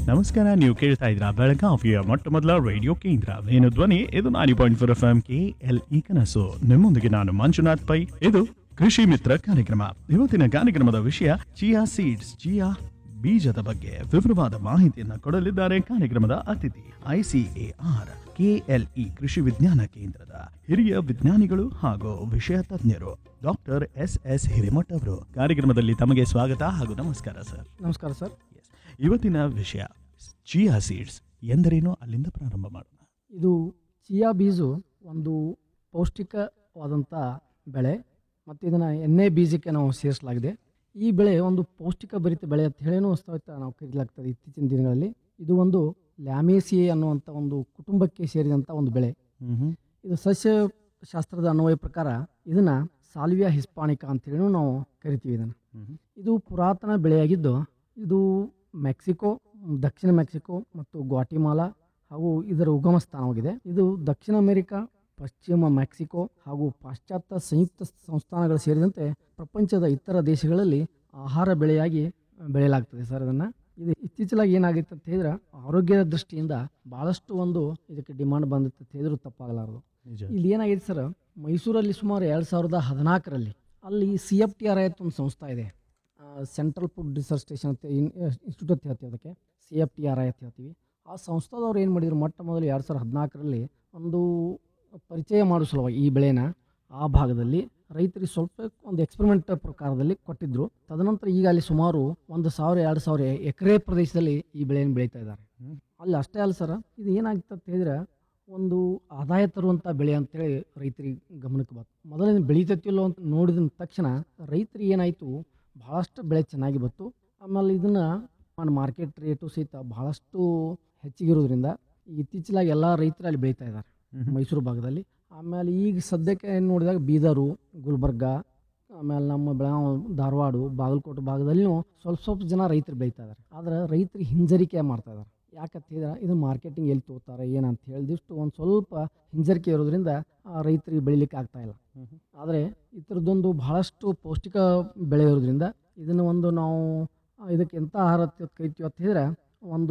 ನಮಸ್ಕಾರ ನೀವು ಕೇಳ್ತಾ ಇದ್ರ ಬೆಳಗಾವಿಯ ಮೊಟ್ಟ ಮೊದಲ ರೇಡಿಯೋ ಕೇಂದ್ರ ವೇಣು ಧ್ವನಿ ಇದು ninety point four FM K L E ಇ ಕನಸು ನಿಮ್ಮೊಂದಿಗೆ ನಾನು ಮಂಜುನಾಥ್ ಪೈ ಇದು ಕೃಷಿ ಮಿತ್ರ ಕಾರ್ಯಕ್ರಮ ಇವತ್ತಿನ ಕಾರ್ಯಕ್ರಮದ ವಿಷಯ ಚಿಯಾ ಸೀಡ್ಸ್ ಚಿಯಾ ಬೀಜದ ಬಗ್ಗೆ ವಿವರವಾದ ಮಾಹಿತಿಯನ್ನ ಕೊಡಲಿದ್ದಾರೆ ಕಾರ್ಯಕ್ರಮದ ಅತಿಥಿ ಐಸಿಎಆರ್ ಕೆಎಲ್ಇ ಕೃಷಿ ವಿಜ್ಞಾನ ಕೇಂದ್ರದ ಹಿರಿಯ ವಿಜ್ಞಾನಿಗಳು ಹಾಗೂ ವಿಷಯ ತಜ್ಞರು ಡಾಕ್ಟರ್ ಎಸ್ ಎಸ್ ಹಿರೇಮಠ್ ಅವರು ಕಾರ್ಯಕ್ರಮದಲ್ಲಿ ತಮಗೆ ಸ್ವಾಗತ ಹಾಗೂ ನಮಸ್ಕಾರ ಸರ್ ನಮಸ್ಕಾರ ಸರ್ Yes. ಇವತ್ತಿನ ವಿಷಯ ಚಿಯಾ ಸೀಡ್ಸ್ ಎಂದರೇನು ಅಲ್ಲಿಂದ ಪ್ರಾರಂಭ ಮಾಡೋಣ ಇದು ಚಿಯಾ ಬೀಜು ಒಂದು ಪೌಷ್ಟಿಕವಾದಂಥ ಬೆಳೆ ಮತ್ತು ಇದನ್ನು ಎಣ್ಣೆ ಬೀಜಕ್ಕೆ ನಾವು ಸೇರಿಸಲಾಗಿದೆ ಈ ಬೆಳೆ ಒಂದು ಪೌಷ್ಟಿಕ ಭರಿತ ಬೆಳೆ ಅಂತ ಹೇಳಿನೂ ಸಹಿತ ನಾವು ಕರೀಲಾಗ್ತದೆ ಇತ್ತೀಚಿನ ದಿನಗಳಲ್ಲಿ ಇದು ಒಂದು ಲ್ಯಾಮೇಸಿಯೆ ಅನ್ನುವಂಥ ಒಂದು ಕುಟುಂಬಕ್ಕೆ ಸೇರಿದಂಥ ಒಂದು ಬೆಳೆ ಇದು ಸಸ್ಯ ಶಾಸ್ತ್ರದ ಅನ್ವಯ ಪ್ರಕಾರ ಇದನ್ನು ಸಾಲ್ವಿಯಾ ಹಿಸ್ಪಾನಿಕಾ ಅಂತೇಳಿ ನಾವು ಕರಿತೀವಿ ಇದನ್ನು ಇದು ಪುರಾತನ ಬೆಳೆಯಾಗಿದ್ದು ಇದು ಮೆಕ್ಸಿಕೋ ದಕ್ಷಿಣ ಮೆಕ್ಸಿಕೋ ಮತ್ತು ಗ್ವಾಟಿಮಾಲಾ ಹಾಗೂ ಇದರ ಉಗಮ ಸ್ಥಾನವಾಗಿದೆ ಇದು ದಕ್ಷಿಣ ಅಮೆರಿಕ ಪಶ್ಚಿಮ ಮೆಕ್ಸಿಕೋ ಹಾಗೂ ಪಾಶ್ಚಾತ್ಯ ಸಂಯುಕ್ತ ಸಂಸ್ಥಾನಗಳು ಸೇರಿದಂತೆ ಪ್ರಪಂಚದ ಇತರ ದೇಶಗಳಲ್ಲಿ ಆಹಾರ ಬೆಳೆಯಾಗಿ ಬೆಳೆಯಲಾಗ್ತದೆ ಸರ್ ಇದನ್ನು ಇದು ಇತ್ತೀಚಲಾಗಿ ಏನಾಗಿತ್ತು ಅಂತ ಹೇಳಿದ್ರೆ ಆರೋಗ್ಯದ ದೃಷ್ಟಿಯಿಂದ ಭಾಳಷ್ಟು ಒಂದು ಇದಕ್ಕೆ ಡಿಮಾಂಡ್ ಬಂದಿತ್ತು ಅಂತ ಹೇಳಿದ್ರು ತಪ್ಪಾಗಲಾರದು ನಿಜ ಇಲ್ಲಿ ಏನಾಗಿದೆ ಸರ್ ಮೈಸೂರಲ್ಲಿ ಸುಮಾರು ಎರಡು ಸಾವಿರದ ಹದಿನಾಲ್ಕರಲ್ಲಿ ಅಲ್ಲಿ ಸಿ ಎಫ್ ಟಿ ಆರ್ ಅಂತ ಒಂದು ಸಂಸ್ಥೆ ಇದೆ ಸೆಂಟ್ರಲ್ ಫುಡ್ ರಿಸರ್ಚ್ ಸ್ಟೇಷನ್ ಅಂತ ಇನ್ಸ್ಟಿಟ್ಯೂಟ್ ಅಂತ ಹೇಳ್ತೀವಿ ಅದಕ್ಕೆ C F T R I ಅಂತ ಹೇಳ್ತೀವಿ ಆ ಸಂಸ್ಥಾದವ್ರು ಏನು ಮಾಡಿದ್ರು ಮೊಟ್ಟ ಮೊದಲು ಎರಡು ಸಾವಿರದ ಹದಿನಾಲ್ಕರಲ್ಲಿ ಒಂದು ಪರಿಚಯ ಮಾಡೋ ಸಲುವಾಗಿ ಈ ಬೆಳೆನ ಆ ಭಾಗದಲ್ಲಿ ರೈತರಿಗೆ ಸ್ವಲ್ಪ ಒಂದು ಎಕ್ಸ್ಪೆರಿಮೆಂಟ್ ಪ್ರಕಾರದಲ್ಲಿ ಕೊಟ್ಟಿದ್ರು ತದನಂತರ ಈಗ ಅಲ್ಲಿ ಸುಮಾರು ಒಂದು ಸಾವಿರ ಎರಡು ಸಾವಿರ ಎಕರೆ ಪ್ರದೇಶದಲ್ಲಿ ಈ ಬೆಳೆಯನ್ನು ಬೆಳೀತಾ ಇದ್ದಾರೆ ಹ್ಮ್. ಅಲ್ಲಿ ಅಷ್ಟೇ ಅಲ್ಲ ಸರ್ ಇದು ಏನಾಗ್ತದೆ ಅಂತ ಹೇಳಿದ್ರೆ ಒಂದು ಆದಾಯ ತರುವಂಥ ಬೆಳೆ ಅಂತೇಳಿ ರೈತರಿಗೆ ಗಮನಕ್ಕೆ ಬಂತು ಮೊದಲಿನ ಬೆಳೀತೈತಿಲ್ಲೋ ಅಂತ ನೋಡಿದ ತಕ್ಷಣ ರೈತರಿಗೆ ಏನಾಯಿತು ಭಾಳಷ್ಟು ಬೆಳೆ ಚೆನ್ನಾಗಿ ಬಂತು ಆಮೇಲೆ ಇದನ್ನು ಮಾರ್ಕೆಟ್ ರೇಟು ಸಹಿತ ಭಾಳಷ್ಟು ಹೆಚ್ಚಿಗಿರೋದ್ರಿಂದ ಈಗ ಇತ್ತೀಚಲಾಗಿ ಎಲ್ಲ ರೈತರು ಅಲ್ಲಿ ಬೆಳೀತಾ ಇದ್ದಾರೆ ಮೈಸೂರು ಭಾಗದಲ್ಲಿ ಆಮೇಲೆ ಈಗ ಸದ್ಯಕ್ಕೆ ಏನು ನೋಡಿದಾಗ ಬೀದರು ಗುಲ್ಬರ್ಗ ಆಮೇಲೆ ನಮ್ಮ ಬೆಳಗಾವಿ ಧಾರವಾಡ ಬಾಗಲಕೋಟೆ ಭಾಗದಲ್ಲಿಯೂ ಸ್ವಲ್ಪ ಸ್ವಲ್ಪ ಜನ ರೈತರು ಬೆಳೀತಾ ಇದ್ದಾರೆ ಆದರೆ ರೈತರಿಗೆ ಹಿಂಜರಿಕೆ ಮಾಡ್ತಾ ಇದ್ದಾರೆ ಯಾಕಂತ ಹೇಳಿದ್ರೆ ಇದು ಮಾರ್ಕೆಟಿಂಗ್ ಎಲ್ಲಿ ತಗೋತಾರೆ ಏನಂತ ಹೇಳಿದಿಷ್ಟು ಒಂದು ಸ್ವಲ್ಪ ಹಿಂಜರಿಕೆ ಇರೋದ್ರಿಂದ ಆ ರೈತರಿಗೆ ಬೆಳಿಲಿಕ್ಕೆ ಆಗ್ತಾ ಇಲ್ಲ ಆದರೆ ಈ ಥರದ್ದೊಂದು ಬಹಳಷ್ಟು ಪೌಷ್ಟಿಕ ಬೆಳೆ ಇರೋದ್ರಿಂದ ಇದನ್ನು ಒಂದು ನಾವು ಆ, ಇದಕ್ಕೆ ಎಂಥ ಆಹಾರ ಅಂತ ಕರಿತೀವಿ ಅಂತ ಹೇಳಿದ್ರೆ ಒಂದು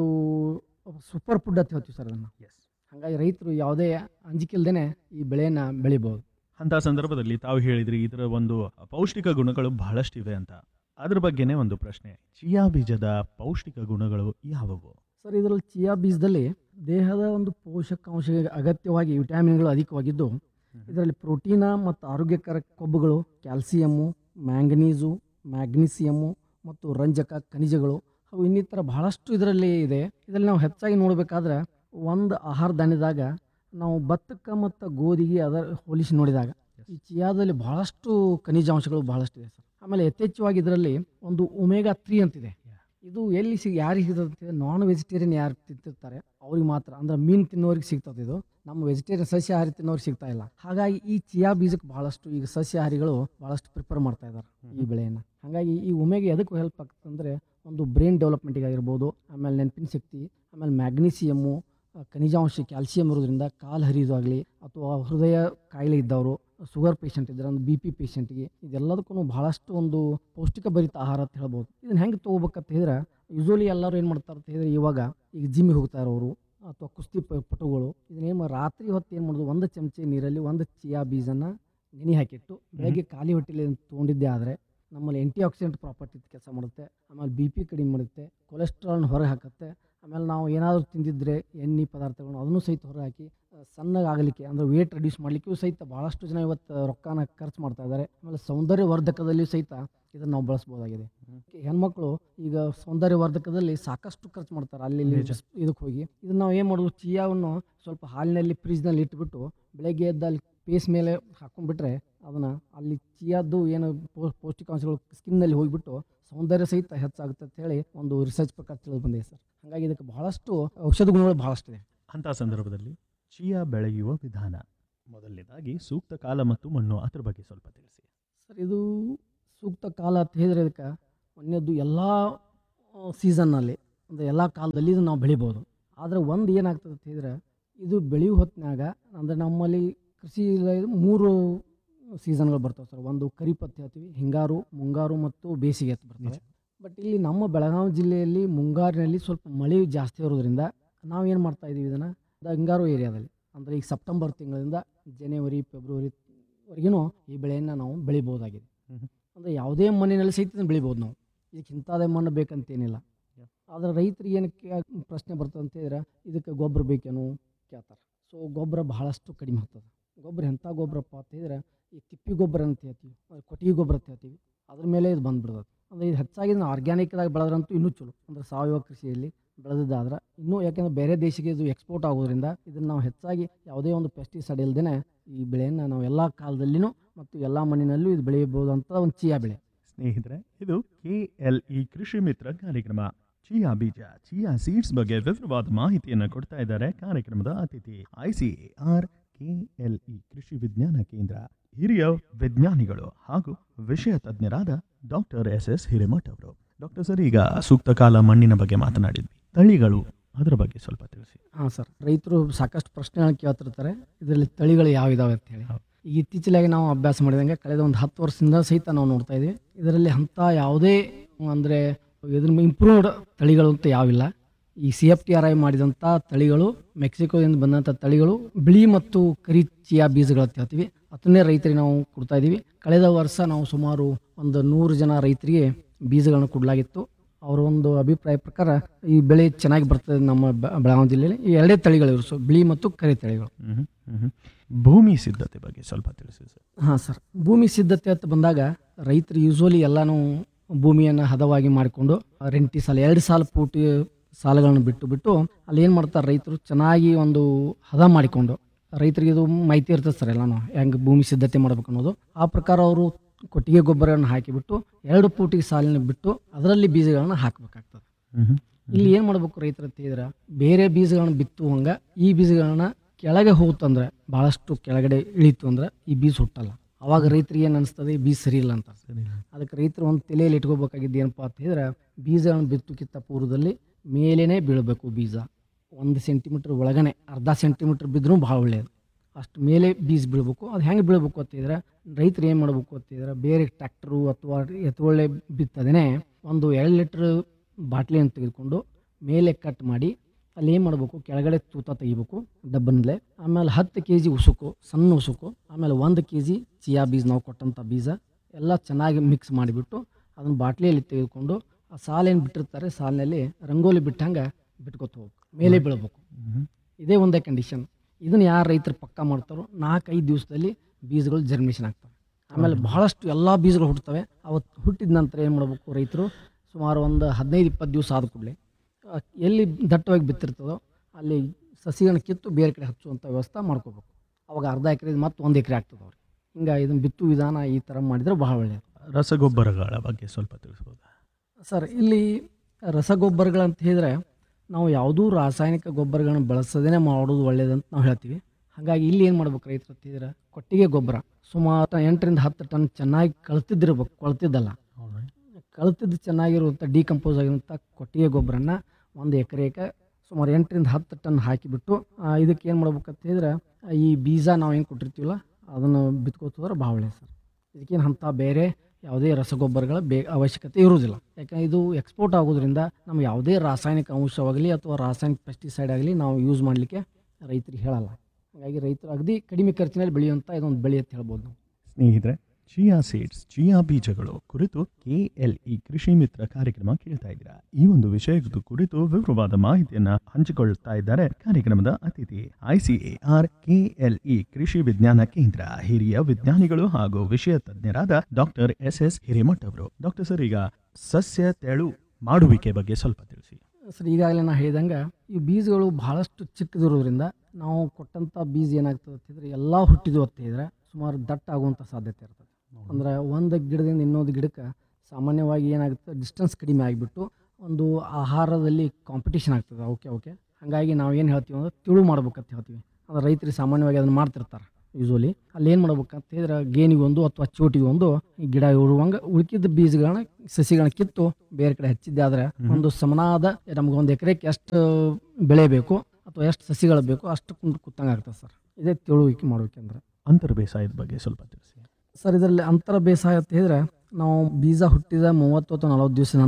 ಸೂಪರ್ ಫುಡ್ ಅಂತ ಹೇಳ್ತೀವಿ ಸರ್ ಅದನ್ನು ಎಸ್ ಹಾಗಾಗಿ ರೈತರು ಯಾವುದೇ ಅಂಜಿಕೆ ಇಲ್ದೇನೆ ಈ ಬೆಳೆಯನ್ನು ಬೆಳಿಬೋದು ಅಂತ ಸಂದರ್ಭದಲ್ಲಿ ತಾವು ಹೇಳಿದ್ರಿ ಇದರ ಒಂದು ಪೌಷ್ಟಿಕ ಗುಣಗಳು ಬಹಳಷ್ಟಿವೆ ಅಂತ ಅದ್ರ ಬಗ್ಗೆನೇ ಒಂದು ಪ್ರಶ್ನೆ ಚಿಯಾ ಬೀಜದ ಪೌಷ್ಟಿಕ ಗುಣಗಳು ಯಾವುವು ಸರ್ ಇದರಲ್ಲಿ ಚಿಯಾ ಬೀಜದಲ್ಲಿ ದೇಹದ ಒಂದು ಪೋಷಕಾಂಶ ಅಗತ್ಯವಾಗಿ ವಿಟಮಿನ್ಗಳು ಅಧಿಕವಾಗಿದ್ದು ಇದರಲ್ಲಿ ಪ್ರೋಟೀನ ಮತ್ತು ಆರೋಗ್ಯಕರ ಕೊಬ್ಬುಗಳು ಕ್ಯಾಲ್ಸಿಯಮ್ಮು ಮ್ಯಾಂಗನೀಸು ಮ್ಯಾಗ್ನೀಸಿಯಮ್ಮು ಮತ್ತು ರಂಜಕ ಖನಿಜಗಳು ಹಾಗೂ ಇನ್ನಿತರ ಬಹಳಷ್ಟು ಇದರಲ್ಲಿ ಇದೆ ಇದರಲ್ಲಿ ನಾವು ಹೆಚ್ಚಾಗಿ ನೋಡಬೇಕಾದ್ರೆ ಒಂದು ಆಹಾರ ಧಾನ್ಯದಾಗ ನಾವು ಭತ್ತಕ್ಕೆ ಮತ್ತು ಗೋಧಿಗೆ ಅದರ ಹೋಲಿಸಿ ನೋಡಿದಾಗ ಈ ಚಿಯಾದಲ್ಲಿ ಬಹಳಷ್ಟು ಖನಿಜಾಂಶಗಳು ಬಹಳಷ್ಟು ಇದೆ ಸರ್ ಆಮೇಲೆ ಯಥೇಚ್ಛವಾಗಿ ಇದರಲ್ಲಿ ಒಂದು ಒಮೆಗಾ ತ್ರೀ ಅಂತಿದೆ ಇದು ಎಲ್ಲಿ ಸಿಗ ಯಾರಿಗೆ ಸಿಗ್ತದೆ ನಾನ್ ವೆಜಿಟೇರಿಯನ್ ಯಾರು ತಿಂತಿರ್ತಾರೆ ಅವ್ರಿಗೆ ಮಾತ್ರ ಅಂದ್ರೆ ಮೀನು ತಿನ್ನೋರಿಗೆ ಸಿಗ್ತದೆ ಇದು ನಮ್ಮ ವೆಜಿಟೇರಿಯನ್ ಸಸ್ಯಾಹಾರಿ ತಿನ್ನೋರಿಗೆ ಸಿಗ್ತಾ ಇಲ್ಲ ಹಾಗಾಗಿ ಈ ಚಿಯಾ ಬೀಜಕ್ಕೆ ಬಹಳಷ್ಟು ಈಗ ಸಸ್ಯಾಹಾರಿಗಳು ಬಹಳಷ್ಟು ಪ್ರಿಫರ್ ಮಾಡ್ತಾ ಇದ್ದಾರೆ ಈ ಬೆಳೆಯನ್ನು ಹಾಗಾಗಿ ಈ ಒಮೆಗೆ ಎದಕ್ಕೆ ಹೆಲ್ಪ್ ಆಗ್ತದೆ ಅಂದರೆ ಒಂದು ಬ್ರೈನ್ ಡೆವಲಪ್ಮೆಂಟಿಗೆ ಆಗಿರ್ಬೋದು ಆಮೇಲೆ ನೆನಪಿನ ಶಕ್ತಿ ಆಮೇಲೆ ಮ್ಯಾಗ್ನೀಸಿಯಮ್ಮು ಆ, ಖನಿಜಾಂಶ ಕ್ಯಾಲ್ಸಿಯಂ ಇರೋದ್ರಿಂದ ಕಾಲು ಹರಿಯೋದಾಗಲಿ ಅಥವಾ ಹೃದಯ ಕಾಯಿಲೆ ಇದ್ದವರು ಶುಗರ್ ಪೇಷಂಟ್ ಇದ್ದಾರೆ ಒಂದು ಬಿ ಪಿ ಪೇಷಂಟ್ಗೆ ಇದೆಲ್ಲದಕ್ಕೂ ಬಹಳಷ್ಟು ಒಂದು ಪೌಷ್ಟಿಕ ಭರಿತ ಆಹಾರ ಅಂತ ಹೇಳ್ಬೋದು ಇದನ್ನ ಹೆಂಗೆ ತೊಗೋಬೇಕಂತ ಹೇಳಿದ್ರೆ ಯೂಶ್ವಲಿ ಎಲ್ಲರೂ ಏನು ಮಾಡ್ತಾರೆ ಅಂತ ಹೇಳಿದ್ರೆ ಇವಾಗ ಈಗ ಜಿಮ್ಮಿಗೆ ಹೋಗ್ತಾ ಇರೋರು ಅಥವಾ ಕುಸ್ತಿ ಪ- ಪಟುಗಳು ಇದನ್ನೇನು ರಾತ್ರಿ ಹೊತ್ತು ಏನು ಮಾಡೋದು ಒಂದು ಚಮಚೆ ನೀರಲ್ಲಿ ಒಂದು ಚಿಯಾ ಬೀಜನ ನೆನೆ ಹಾಕಿಟ್ಟು ಬೆಳಗ್ಗೆ ಖಾಲಿ ಹೊಟ್ಟೆಲಿ ತೊಗೊಂಡಿದ್ದೆ ಆದರೆ ನಮ್ಮಲ್ಲಿ ಆ್ಯಂಟಿ ಆಕ್ಸಿಡೆಂಟ್ ಪ್ರಾಪರ್ಟಿ ಕೆಲಸ ಮಾಡುತ್ತೆ ಆಮೇಲೆ ಬಿ ಪಿ ಕಡಿಮೆ ಮಾಡುತ್ತೆ ಕೊಲೆಸ್ಟ್ರಾಲ್ನ ಹೊರಗೆ ಹಾಕುತ್ತೆ ಆಮೇಲೆ ನಾವು ಏನಾದರೂ ತಿಂದಿದ್ರೆ ಎಣ್ಣೆ ಪದಾರ್ಥಗಳನ್ನು ಅದನ್ನು ಸಹಿತ ಹೊರಗೆ ಹಾಕಿ ಆ, ಸಣ್ಣಗಾಗಲಿಕ್ಕೆ ಅಂದರೆ ವೇಟ್ ರೆಡ್ಯೂಸ್ ಮಾಡಲಿಕ್ಕೂ ಸಹಿತ ಭಾಳಷ್ಟು ಜನ ಇವತ್ತು ರೊಕ್ಕನ ಖರ್ಚು ಮಾಡ್ತಾ ಇದ್ದಾರೆ ಆಮೇಲೆ ಸೌಂದರ್ಯ ವರ್ಧಕದಲ್ಲಿಯೂ ಸಹಿತ ಇದನ್ನು ನಾವು ಬಳಸ್ಬೋದಾಗಿದೆ ಹೆಣ್ಮಕ್ಳು ಈಗ ಸೌಂದರ್ಯ ವರ್ಧಕದಲ್ಲಿ ಸಾಕಷ್ಟು ಖರ್ಚು ಮಾಡ್ತಾರೆ ಅಲ್ಲಿ ಇಲ್ಲಿ ನಿಜ. ಇದಕ್ಕೆ ಹೋಗಿ ಇದನ್ನ ನಾವು ಏನು ಮಾಡೋದು ಚಿಯಾವನ್ನು ಸ್ವಲ್ಪ ಹಾಲಿನಲ್ಲಿ ಫ್ರಿಜ್ನಲ್ಲಿ ಇಟ್ಬಿಟ್ಟು ಬೆಳಗ್ಗೆ ಎದ್ದು ಅಲ್ಲಿ ಪೇಸ್ ಮೇಲೆ ಹಾಕೊಂಡ್ಬಿಟ್ರೆ ಅದನ್ನು ಅಲ್ಲಿ ಚಿಯಾದ್ದು ಏನು ಪೌ- ಪೌಷ್ಟಿಕಾಂಶಗಳು ಸ್ಕಿನ್ನಲ್ಲಿ ಹೋಗಿಬಿಟ್ಟು ಸೌಂದರ್ಯ ಸಹಿತ ಹೆಚ್ಚಾಗುತ್ತೆ ಅಂತ ಹೇಳಿ ಒಂದು ರಿಸರ್ಚ್ ಪ್ರಕಾರ ತಿಳಿದು ಬಂದಿದೆ ಸರ್ ಹಾಗಾಗಿ ಇದಕ್ಕೆ ಬಹಳಷ್ಟು ಔಷಧ ಗುಣಗಳು ಬಹಳಷ್ಟಿದೆ ಅಂತ ಸಂದರ್ಭದಲ್ಲಿ ಚಿಯಾ ಬೆಳೆಯುವ ವಿಧಾನ ಮೊದಲನೇದಾಗಿ ಸೂಕ್ತ ಕಾಲ ಮತ್ತು ಮಣ್ಣು ಅದ್ರ ಬಗ್ಗೆ ಸ್ವಲ್ಪ ತಿಳಿಸಿ ಸರ್ ಇದು ಸೂಕ್ತ ಕಾಲ ಅಂತ ಹೇಳಿದ್ರೆ ಇದಕ್ಕೆ ಒಂದನೇದ್ದು ಎಲ್ಲ ಸೀಸನ್ನಲ್ಲಿ ಅಂದರೆ ಎಲ್ಲ ಕಾಲದಲ್ಲಿ ಇದನ್ನು ನಾವು ಬೆಳಿಬೋದು ಆದರೆ ಒಂದು ಏನಾಗ್ತದೆ ಅಂತ ಹೇಳಿದ್ರೆ ಇದು ಬೆಳೆಯೋ ಹೊತ್ತಿನಾಗ ಅಂದರೆ ನಮ್ಮಲ್ಲಿ ಕೃಷಿ ಇದು ಮೂರು ಸೀಸನ್ಗಳು ಬರ್ತವೆ ಸರ್ ಒಂದು ಖರೀಫ್ ಅಂತ ಹೇಳ್ತೀವಿ ಹಿಂಗಾರು ಮುಂಗಾರು ಮತ್ತು ಬೇಸಿಗೆ ಅಂತ ಬರ್ತವೆ ಬಟ್ ಇಲ್ಲಿ ನಮ್ಮ ಬೆಳಗಾವಿ ಜಿಲ್ಲೆಯಲ್ಲಿ ಮುಂಗಾರಿನಲ್ಲಿ ಸ್ವಲ್ಪ ಮಳೆ ಜಾಸ್ತಿ ಇರೋದ್ರಿಂದ ನಾವು ಏನು ಮಾಡ್ತಾ ಇದೀವಿ ಇದನ್ನು ಹಿಂಗಾರು ಏರಿಯಾದಲ್ಲಿ ಅಂದರೆ ಈಗ ಸೆಪ್ಟೆಂಬರ್ ತಿಂಗಳಿಂದ ಜನವರಿ ಫೆಬ್ರವರಿ ವರೆಗೂ ಈ ಬೆಳೆಯನ್ನು ನಾವು ಬೆಳಿಬೋದಾಗಿದೆ ಹ್ಮ್. ಅಂದರೆ ಯಾವುದೇ ಮಣ್ಣಿನಲ್ಲಿ ಸಹಿತ ಇದನ್ನ ಬೆಳಿಬೋದು ನಾವು ಇದಕ್ಕೆ ಇಂಥದೇ ಮಣ್ಣು ಬೇಕಂತೇನಿಲ್ಲ Yeah. ಆದರೆ ರೈತರಿಗೆ ಏನಕ್ಕೆ ಪ್ರಶ್ನೆ ಬರ್ತದೆ ಅಂತ ಹೇಳಿದ್ರೆ ಇದಕ್ಕೆ ಗೊಬ್ಬರ ಬೇಕೇನು ಕೇಳ್ತಾರೆ ಸೊ ಗೊಬ್ಬರ ಬಹಳಷ್ಟು ಕಡಿಮೆ ಆಗ್ತದೆ ಗೊಬ್ಬರ ಎಂಥ ಗೊಬ್ಬರಪ್ಪ ಅಂತ ಹೇಳಿದ್ರೆ ಈ ತಿಪ್ಪಿ ಗೊಬ್ಬರ ಅಂತ ಹೇಳ್ತೀವಿ ಅದು ಕೊಟ್ಟಿಗೆ ಗೊಬ್ಬರ ಅಂತ ಹೇಳ್ತೀವಿ ಅದ್ರ ಮೇಲೆ ಇದು ಬಂದ್ಬಿಡ್ತದೆ ಅಂದರೆ ಇದು ಹೆಚ್ಚಾಗಿ ನಾವು ಆರ್ಗ್ಯಾನಿಕ್ದಾಗಿ ಬೆಳೆದ್ರಂತೂ ಇನ್ನೂ ಚಲೋ ಅಂದರೆ ಸಾವಯವ ಕೃಷಿಯಲ್ಲಿ ಬೆಳೆದಿದ್ದಾದ್ರೆ ಇನ್ನೂ ಯಾಕೆಂದರೆ ಬೇರೆ ದೇಶಕ್ಕೆ ಇದು ಎಕ್ಸ್ಪೋರ್ಟ್ ಆಗೋದ್ರಿಂದ ಇದನ್ನು ನಾವು ಹೆಚ್ಚಾಗಿ ಯಾವುದೇ ಒಂದು ಪೆಸ್ಟಿಸೈಡ್ ಇಲ್ಲದೇ ಈ ಬೆಳೆಯನ್ನು ನಾವು ಎಲ್ಲ ಕಾಲದಲ್ಲಿನೂ ಮತ್ತು ಎಲ್ಲ ಮಣ್ಣಿನಲ್ಲೂ ಇದು ಬೆಳೆಯಬಹುದು ಅಂತ ಒಂದು ಚಿಯಾ ಬೆಳೆ ಸ್ನೇಹಿತರೆ ಇದು ಕೆ ಎಲ್ ಇ ಕೃಷಿ ಮಿತ್ರ ಕಾರ್ಯಕ್ರಮ ಚಿಯಾ ಬೀಜ ಚಿಯಾ ಸೀಡ್ಸ್ ಬಗ್ಗೆ ವಿವರವಾದ ಮಾಹಿತಿಯನ್ನು ಕೊಡ್ತಾ ಇದ್ದಾರೆ ಕಾರ್ಯಕ್ರಮದ ಅತಿಥಿ ಐಸಿಎಆರ್ ಕೆ ಎಲ್ ಇ ಕೃಷಿ ವಿಜ್ಞಾನ ಕೇಂದ್ರ ಹಿರಿಯ ವಿಜ್ಞಾನಿಗಳು ಹಾಗೂ ವಿಷಯ ತಜ್ಞರಾದ ಡಾಕ್ಟರ್ ಎಸ್ ಎಸ್ ಹಿರೇಮಠ್ ಅವರು ಡಾಕ್ಟರ್ ಸರ್ ಈಗ ಸೂಕ್ತ ಕಾಲ ಮಣ್ಣಿನ ಬಗ್ಗೆ ಮಾತನಾಡಿದ್ವಿ ತಳಿಗಳು ಅದರ ಬಗ್ಗೆ ಸ್ವಲ್ಪ ತಿಳಿಸಿ ಹಾಂ ಸರ್ ರೈತರು ಸಾಕಷ್ಟು ಪ್ರಶ್ನೆಗಳನ್ನ ಕೇಳ್ತಿರ್ತಾರೆ ಇದರಲ್ಲಿ ತಳಿಗಳು ಯಾವ ಇದಾವೆ ಅಂತ ಹೇಳಿ ಹೌದು. ಈಗ ಇತ್ತೀಚೆಗೆ ನಾವು ಅಭ್ಯಾಸ ಮಾಡಿದಂಗೆ ಕಳೆದ ಒಂದು ಹತ್ತು ವರ್ಷದಿಂದ ಸಹಿತ ನಾವು ನೋಡ್ತಾ ಇದ್ದೀವಿ ಇದರಲ್ಲಿ ಅಂಥ ಯಾವುದೇ ಅಂದರೆ ಇದ್ರ ಇಂಪ್ರೂವ್ಡ್ ತಳಿಗಳು ಅಂತ ಯಾವಿಲ್ಲ ಈ C F T R I ಮಾಡಿದಂಥ ತಳಿಗಳು ಮೆಕ್ಸಿಕೋದಿಂದ ಬಂದಂಥ ತಳಿಗಳು ಬಿಳಿ ಮತ್ತು ಕರಿ ಚಿಯಾ ಬೀಜಗಳು ಅಂತ ಹೇಳ್ತೀವಿ ಅದನ್ನೇ ರೈತರಿಗೆ ನಾವು ಕೊಡ್ತಾ ಇದ್ದೀವಿ ಕಳೆದ ವರ್ಷ ನಾವು ಸುಮಾರು ಒಂದು ನೂರು ಜನ ರೈತರಿಗೆ ಬೀಜಗಳನ್ನು ಕೊಡಲಾಗಿತ್ತು ಅವರ ಒಂದು ಅಭಿಪ್ರಾಯ ಪ್ರಕಾರ ಈ ಬೆಳೆ ಚೆನ್ನಾಗಿ ಬರ್ತದೆ ನಮ್ಮ ಬೆ- ಬೆಳಗಾವಿ ಜಿಲ್ಲೆಯಲ್ಲಿ ಈ ಎರಡೇ ತಳಿಗಳು ಇರು ಸೊ ಬಿಳಿ ಮತ್ತು ಕರಿ ತಳಿಗಳು ಮ್ಹೂ, ಮ್ಹೂ. ಭೂಮಿ ಸಿದ್ಧತೆ ಬಗ್ಗೆ ಸ್ವಲ್ಪ ತಿಳಿಸಿ ಸರ್ ಹಾಂ ಸರ್ ಭೂಮಿ ಸಿದ್ಧತೆ ಅಂತ ಬಂದಾಗ ರೈತರು ಯೂಶ್ವಲಿ ಎಲ್ಲನೂ ಭೂಮಿಯನ್ನು ಹದವಾಗಿ ಮಾಡಿಕೊಂಡು ರೆಂಟಿ ಸಾಲ ಎರಡು ಸಾಲ ಪೂಟಿ ಸಾಲಗಳನ್ನು ಬಿಟ್ಟು ಬಿಟ್ಟು ಅಲ್ಲಿ ಏನು ಮಾಡ್ತಾರೆ ರೈತರು ಚೆನ್ನಾಗಿ ಒಂದು ಹದ ಮಾಡಿಕೊಂಡು ರೈತರಿಗೆ ಇದು ಮಾಹಿತಿ ಇರ್ತದೆ ಸರ್ ಎಲ್ಲನೂ ಹೆಂಗೆ ಭೂಮಿ ಸಿದ್ಧತೆ ಮಾಡ್ಬೇಕು ಅನ್ನೋದು ಆ ಪ್ರಕಾರ ಅವರು ಕೊಟ್ಟಿಗೆ ಗೊಬ್ಬರವನ್ನು ಹಾಕಿಬಿಟ್ಟು ಎರಡು ಪೂಟಿಗೆ ಸಾಲಿನ ಬಿಟ್ಟು ಅದರಲ್ಲಿ ಬೀಜಗಳನ್ನ ಹಾಕಬೇಕಾಗ್ತದೆ ಮ್ಹೂ. ಇಲ್ಲಿ ಏನು ಮಾಡ್ಬೇಕು ರೈತರ ಅಂತ ಹೇಳಿದ್ರೆ ಬೇರೆ ಬೀಜಗಳನ್ನ ಬಿತ್ತುವಂಗ ಈ ಬೀಜಗಳನ್ನ ಕೆಳಗೆ ಹೋಗುತ್ತಂದ್ರೆ ಭಾಳಷ್ಟು ಕೆಳಗಡೆ ಇಳೀತು ಅಂದ್ರೆ ಈ ಬೀಜ ಹುಟ್ಟಲ್ಲ ಅವಾಗ ರೈತರಿಗೆ ಏನು ಅನಿಸ್ತದೆ ಈ ಬೀಜ ಸರಿ ಇಲ್ಲ ಅಂತ ಸರಿ ಅದಕ್ಕೆ ರೈತರು ಒಂದು ತಲೆಯಲ್ಲಿ ಇಟ್ಕೋಬೇಕಾಗಿದ್ದು ಏನಪ್ಪ ಅಂತ ಹೇಳಿದ್ರೆ ಬೀಜಗಳನ್ನು ಬಿತ್ತುಕ್ಕಿಂತ ಪೂರ್ವದಲ್ಲಿ ಮೇಲೇನೆ ಬೀಳಬೇಕು ಬೀಜ ಒಂದು ಸೆಂಟಿಮೀಟ್ರ್ ಒಳಗನೆ ಅರ್ಧ ಸೆಂಟಿಮೀಟ್ರ್ ಬಿದ್ದರೂ ಭಾಳ ಒಳ್ಳೆಯದು ಅಷ್ಟು ಮೇಲೆ ಬೀಜ ಬೀಳಬೇಕು ಅದು ಹೆಂಗೆ ಬೀಳಬೇಕು ಅಂತಿದ್ರೆ ರೈತರು ಏನು ಮಾಡಬೇಕು ಅಂತಿದ್ರೆ ಬೇರೆ ಟ್ರ್ಯಾಕ್ಟ್ರು ಅಥವಾ ಎತ್ತುಗೊಳ್ಳೆ ಬಿತ್ತದೇ ಒಂದು ಎರಡು ಲೀಟ್ರ್ ಬಾಟ್ಲಿಯನ್ನು ತೆಗೆದುಕೊಂಡು ಮೇಲೆ ಕಟ್ ಮಾಡಿ ಅಲ್ಲಿ ಏನು ಮಾಡಬೇಕು ಕೆಳಗಡೆ ತೂತ ತೆಗಿಬೇಕು ಡಬ್ಬನಲ್ಲೇ ಆಮೇಲೆ ಹತ್ತು ಕೆ ಜಿ ಉಸುಕು ಸಣ್ಣ ಉಸುಕು ಆಮೇಲೆ ಒಂದು ಕೆ ಜಿ ಚಿಯಾ ಬೀಜ ನಾವು ಕೊಟ್ಟಂಥ ಬೀಜ ಎಲ್ಲ ಚೆನ್ನಾಗಿ ಮಿಕ್ಸ್ ಮಾಡಿಬಿಟ್ಟು ಅದನ್ನು ಬಾಟ್ಲಿಯಲ್ಲಿ ತೆಗೆದುಕೊಂಡು ಆ ಸಾಲೇನು ಬಿಟ್ಟಿರ್ತಾರೆ ಸಾಲಿನಲ್ಲಿ ರಂಗೋಲಿ ಬಿಟ್ಟಂಗೆ ಬಿಟ್ಕೊತ ಹೋಗ್ಬೇಕು ಮೇಲೆ ಬೀಳ್ಬೇಕು ಮ್ಹೂ. ಇದೇ ಒಂದೇ ಕಂಡೀಷನ್ ಇದನ್ನು ಯಾರು ರೈತರು ಪಕ್ಕ ಮಾಡ್ತಾರೋ ನಾಲ್ಕೈದು ದಿವಸದಲ್ಲಿ ಬೀಜಗಳು ಜರ್ಮಿನೇಷನ್ ಆಗ್ತವೆ ಆಮೇಲೆ ಬಹಳಷ್ಟು ಎಲ್ಲ ಬೀಜಗಳು ಹುಟ್ಟುತ್ತವೆ ಅವತ್ತು ಹುಟ್ಟಿದ ನಂತರ ಏನು ಮಾಡಬೇಕು ರೈತರು ಸುಮಾರು ಒಂದು ಹದಿನೈದು ಇಪ್ಪತ್ತು ದಿವಸ ಆದ ಕೂಡಲೇ ಎಲ್ಲಿ ದಟ್ಟವಾಗಿ ಬಿತ್ತಿರ್ತದೋ ಅಲ್ಲಿ ಸಸಿಗಳನ್ನ ಕಿತ್ತು ಬೇರೆ ಕಡೆ ಹಚ್ಚುವಂಥ ವ್ಯವಸ್ಥೆ ಮಾಡ್ಕೋಬೇಕು ಅವಾಗ ಅರ್ಧ ಎಕರೆ ಮತ್ತು ಒಂದು ಎಕರೆ ಆಗ್ತದೆ ಅವ್ರಿಗೆ ಹಿಂಗೆ ಇದನ್ನು ಬಿತ್ತು ವಿಧಾನ ಈ ಥರ ಮಾಡಿದರೆ ಬಹಳ ಒಳ್ಳೆಯದು ರಸಗೊಬ್ಬರಗಳ ಬಗ್ಗೆ ಸ್ವಲ್ಪ ತಿಳಿಸ್ಬೋದಾ ಸರ್ ಇಲ್ಲಿ ರಸಗೊಬ್ಬರಗಳಂತ ಹೇಳಿದ್ರೆ ನಾವು ಯಾವುದೂ ರಾಸಾಯನಿಕ ಗೊಬ್ಬರಗಳನ್ನ ಬಳಸದೇ ಮಾಡೋದು ಒಳ್ಳೇದಂತ ನಾವು ಹೇಳ್ತೀವಿ ಹಾಗಾಗಿ ಇಲ್ಲಿ ಏನು ಮಾಡ್ಬೇಕು ರೈತರು ಅಂತ ಹೇಳಿದ್ರೆ ಕೊಟ್ಟಿಗೆ ಗೊಬ್ಬರ ಸುಮಾರು ಎಂಟರಿಂದ ಹತ್ತು ಟನ್ ಚೆನ್ನಾಗಿ ಕಳ್ತಿದ್ದಿರ್ಬೇಕು ಕೊಳ್ತಿದ್ದಲ್ಲ ಕಳ್ತಿದ್ದು ಚೆನ್ನಾಗಿರುವಂಥ ಡಿಕಂಪೋಸ್ ಆಗಿರುವಂಥ ಕೊಟ್ಟಿಗೆ ಗೊಬ್ಬರನ ಒಂದು ಎಕರೆಗೆ ಸುಮಾರು ಎಂಟರಿಂದ ಹತ್ತು ಟನ್ ಹಾಕಿಬಿಟ್ಟು ಆ, ಇದಕ್ಕೆ ಏನು ಮಾಡ್ಬೇಕಂತ ಹೇಳಿದ್ರೆ ಆ, ಈ ಬೀಜ ನಾವು ಏನು ಕೊಟ್ಟಿರ್ತೀವಲ್ಲ ಅದನ್ನು ಬಿತ್ಕೋತಿದ್ರೆ ಭಾಳ ಒಳ್ಳೆಯದು ಸರ್ ಇದಕ್ಕೇನು ಅಂಥ ಬೇರೆ ಯಾವುದೇ ರಸಗೊಬ್ಬರಗಳ ಬೇ ಅವಶ್ಯಕತೆ ಇರುವುದಿಲ್ಲ ಯಾಕಂದ್ರೆ ಇದು ಎಕ್ಸ್ಪೋರ್ಟ್ ಆಗೋದ್ರಿಂದ ನಮ್ಗೆ ಯಾವುದೇ ರಾಸಾಯನಿಕ ಅಂಶವಾಗಲಿ ಅಥವಾ ರಾಸಾಯನಿಕ ಪೆಸ್ಟಿಸೈಡ್ ಆಗಲಿ ನಾವು ಯೂಸ್ ಮಾಡಲಿಕ್ಕೆ ರೈತರಿಗೆ ಹೇಳಲ್ಲ ಹಾಗಾಗಿ ರೈತರು ಅಗದಿ ಕಡಿಮೆ ಖರ್ಚಿನಲ್ಲಿ ಬೆಳೆಯುವಂಥ ಇದೊಂದು ಬೆಳೆ ಅಂತ ಹೇಳ್ಬೋದು ನಾವು ಸ್ನೇಹಿತರೆ ಚಿಯಾ ಸೀಡ್ಸ್ ಚಿಯಾ ಬೀಜಗಳು ಕುರಿತು ಕೆ ಎಲ್ ಇ ಕೃಷಿ ಮಿತ್ರ ಕಾರ್ಯಕ್ರಮ ಕೇಳ್ತಾ ಇದ್ದೀರಾ ಈ ಒಂದು ವಿಷಯದ ಕುರಿತು ವಿವರವಾದ ಮಾಹಿತಿಯನ್ನ ಹಂಚಿಕೊಳ್ಳುತ್ತಾ ಇದ್ದಾರೆ ಕಾರ್ಯಕ್ರಮದ ಅತಿಥಿ ಐಸಿಎಆರ್ ಕೆ ಎಲ್ ಇ ಕೃಷಿ ವಿಜ್ಞಾನ ಕೇಂದ್ರ ಹಿರಿಯ ವಿಜ್ಞಾನಿಗಳು ಹಾಗೂ ವಿಷಯ ತಜ್ಞರಾದ ಡಾಕ್ಟರ್ ಎಸ್ ಎಸ್ ಹಿರೇಮಠ್ ಅವರು ಡಾಕ್ಟರ್ ಸರ್ ಈಗ ಸಸ್ಯ ತೆಳು ಮಾಡುವಿಕೆ ಬಗ್ಗೆ ಸ್ವಲ್ಪ ತಿಳಿಸಿ ಸರ್ ಈಗಾಗಲೇ ನಾ ಹೇಳಿದಂಗೆ ಈ ಬೀಜಗಳು ಬಹಳಷ್ಟು ಚಿಕ್ಕದಿರೋದ್ರಿಂದ ನಾವು ಕೊಟ್ಟಂಥ ಬೀಜ ಏನಾಗ್ತದೆ ಅಂತಿದ್ರೆ ಎಲ್ಲ ಹುಟ್ಟಿದ್ವು ಅಂತ ಹೇಳಿದ್ರೆ ಸುಮಾರು ದಟ್ಟ ಆಗುವಂಥ ಸಾಧ್ಯತೆ ಇರ್ತದೆ ಅಂದ್ರೆ ಒಂದು ಗಿಡದಿಂದ ಇನ್ನೊಂದು ಗಿಡಕ್ಕೆ ಸಾಮಾನ್ಯವಾಗಿ ಏನಾಗುತ್ತೆ ಡಿಸ್ಟೆನ್ಸ್ ಕಡಿಮೆ ಆಗಿಬಿಟ್ಟು ಒಂದು ಆಹಾರದಲ್ಲಿ ಕಾಂಪಿಟೇಷನ್ ಆಗ್ತದೆ ಓಕೆ ಓಕೆ ಹಾಗಾಗಿ ನಾವು ಏನು ಹೇಳ್ತೀವಿ ಅಂದ್ರೆ ತಿಳು ಮಾಡ್ಬೇಕಂತ ಹೇಳ್ತೀವಿ ಅಂದ್ರೆ ರೈತರು ಸಾಮಾನ್ಯವಾಗಿ ಅದನ್ನು ಮಾಡ್ತಿರ್ತಾರೆ ಯೂಶ್ವಲಿ ಅಲ್ಲಿ ಏನು ಮಾಡ್ಬೇಕಂತ ಹೇಳಿದ್ರೆ ಗೇನಿಗೆ ಒಂದು ಅಥವಾ ಚೋಟಿಗೆ ಒಂದು ಈ ಗಿಡ ಇರುವಂಗೆ ಉಳ್ಕಿದ ಬೀಜಗಳನ್ನ ಸಸಿಗಳನ್ನ ಕಿತ್ತು ಬೇರೆ ಕಡೆ ಹಚ್ಚಿದ್ದೆ ಆದ್ರೆ ಒಂದು ಸಮನಾದ ನಮ್ಗೆ ಒಂದು ಎಕರೆಗೆ ಎಷ್ಟು ಬೆಳೆ ಬೇಕು ಅಥವಾ ಎಷ್ಟು ಸಸಿಗಳು ಬೇಕು ಅಷ್ಟು ಕುಂತು ಕೂತಂಗೆ ಆಗ್ತದೆ ಸರ್ ಇದೇ ತಿಳುವಿಕೆ ಮಾಡ್ಬೇಕಂದ್ರೆ ಅಂತರ್ ಬೇಸಾಯದ ಬಗ್ಗೆ ಸ್ವಲ್ಪ ತಿಳಿಸಿ ಸರ್ ಇದರಲ್ಲಿ ಅಂತರ ಬೇಸಾಯ ಅಂತ ಹೇಳಿದ್ರೆ ನಾವು ಬೀಜ ಹುಟ್ಟಿದ ಮೂವತ್ತು ಅಥವಾ ನಲವತ್ತು ದಿವಸ ನಂತರ